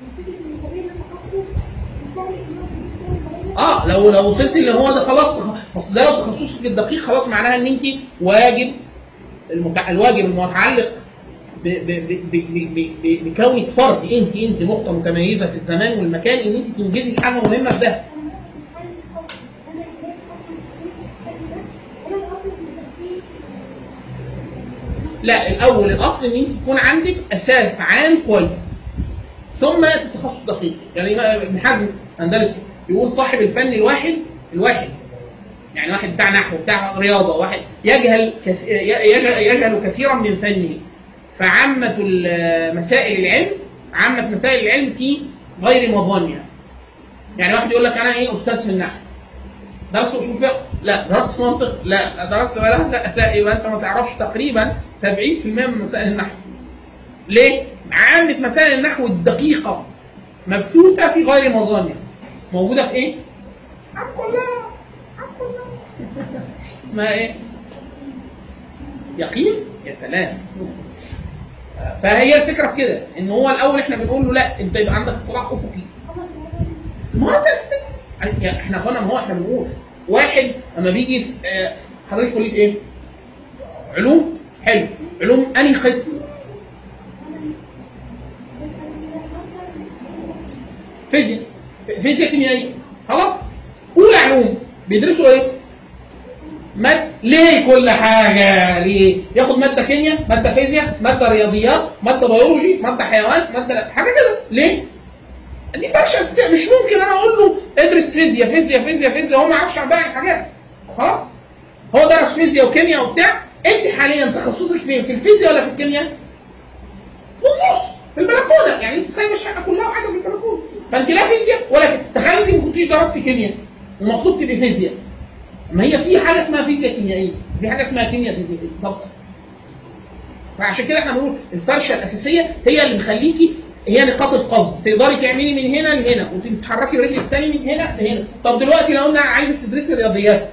اه لو لو وصلت اللي هو ده خلاص اصل ده لو تخصصك الدقيق خلاص معناها ان انت واجب المتع... الواجب المتعلق ب... ب... ب... ب... ب... ب... بكونك فرد انت انت نقطه متميزه في الزمان والمكان ان انت تنجزي حاجه مهمه في ده لا الاول الاصل ان انت يكون عندك اساس عام كويس ثم ياتي التخصص دقيق يعني ما- ابن حزم اندلسي يقول صاحب الفن الواحد الواحد يعني واحد بتاع نحو بتاع رياضه واحد يجهل كث... يجهل, يجهل كثيرا من فنه فعامة ال- مسائل العلم عامة مسائل العلم في غير مظانها يعني واحد يقول لك انا ايه استاذ في النحو درست اصول فقه؟ لا درست منطق؟ لا لا درست بلاغه؟ لا لا يبقى انت ما تعرفش تقريبا 70% من مسائل النحو ليه؟ عامة مسائل النحو الدقيقة مبثوثة في غير مظانها موجودة في ايه؟ عم كلها عم كلها اسمها ايه؟ يقين؟ يا سلام فهي الفكرة في كده ان هو الاول احنا بنقول له لا انت يبقى عندك اطلاع افقي ما هو بس يعني احنا اخوانا ما هو احنا بنقول واحد اما بيجي في آه، حضرتك كليه ايه؟ علوم حلو علوم انهي قسم؟ فيزياء ف- فيزياء كيميائيه خلاص اولى علوم بيدرسوا ايه؟ ماد ليه كل حاجه ليه؟ ياخد ماده كيمياء ماده فيزياء ماده رياضيات ماده بيولوجي ماده حيوان ماده حاجه كده ليه؟ دي فرشه اساسيه مش ممكن انا اقول له ادرس فيزياء فيزياء فيزياء فيزياء هو ما يعرفش عن باقي الحاجات خلاص هو درس فيزياء وكيمياء وبتاع انت حاليا تخصصك فين في الفيزياء ولا في الكيمياء في النص في البلكونه يعني انت سايبه الشقه كلها وقاعده في البلكونه فانت لا فيزياء ولا كيمياء تخيل انت ما كنتيش درست كيمياء ومطلوب تبقي فيزياء ما هي في حاجه اسمها فيزياء كيميائيه في حاجه اسمها كيمياء فيزيائيه طب فعشان كده احنا بنقول الفرشه الاساسيه هي اللي مخليكي هي نقاط القفز تقدري تعملي من هنا لهنا وتتحركي رجلك تاني من هنا لهنا طب دلوقتي لو انا عايزك تدرسي رياضيات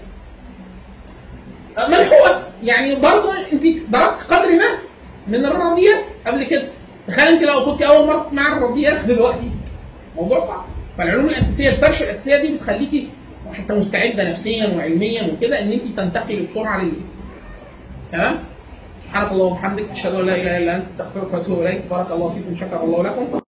ملحوقه يعني برضه انت درست قدر ما من الرياضيات قبل كده تخيل انت لو كنت اول مره تسمعي عن الرياضيات دلوقتي موضوع صعب فالعلوم الاساسيه الفرشه الاساسيه دي بتخليكي حتى مستعده نفسيا وعلميا وكده ان انت تنتقلي بسرعه لل تمام سبحانك اللهم وبحمدك اشهد ان لا اله الا انت استغفرك واتوب اليك بارك الله فيكم شكر الله لكم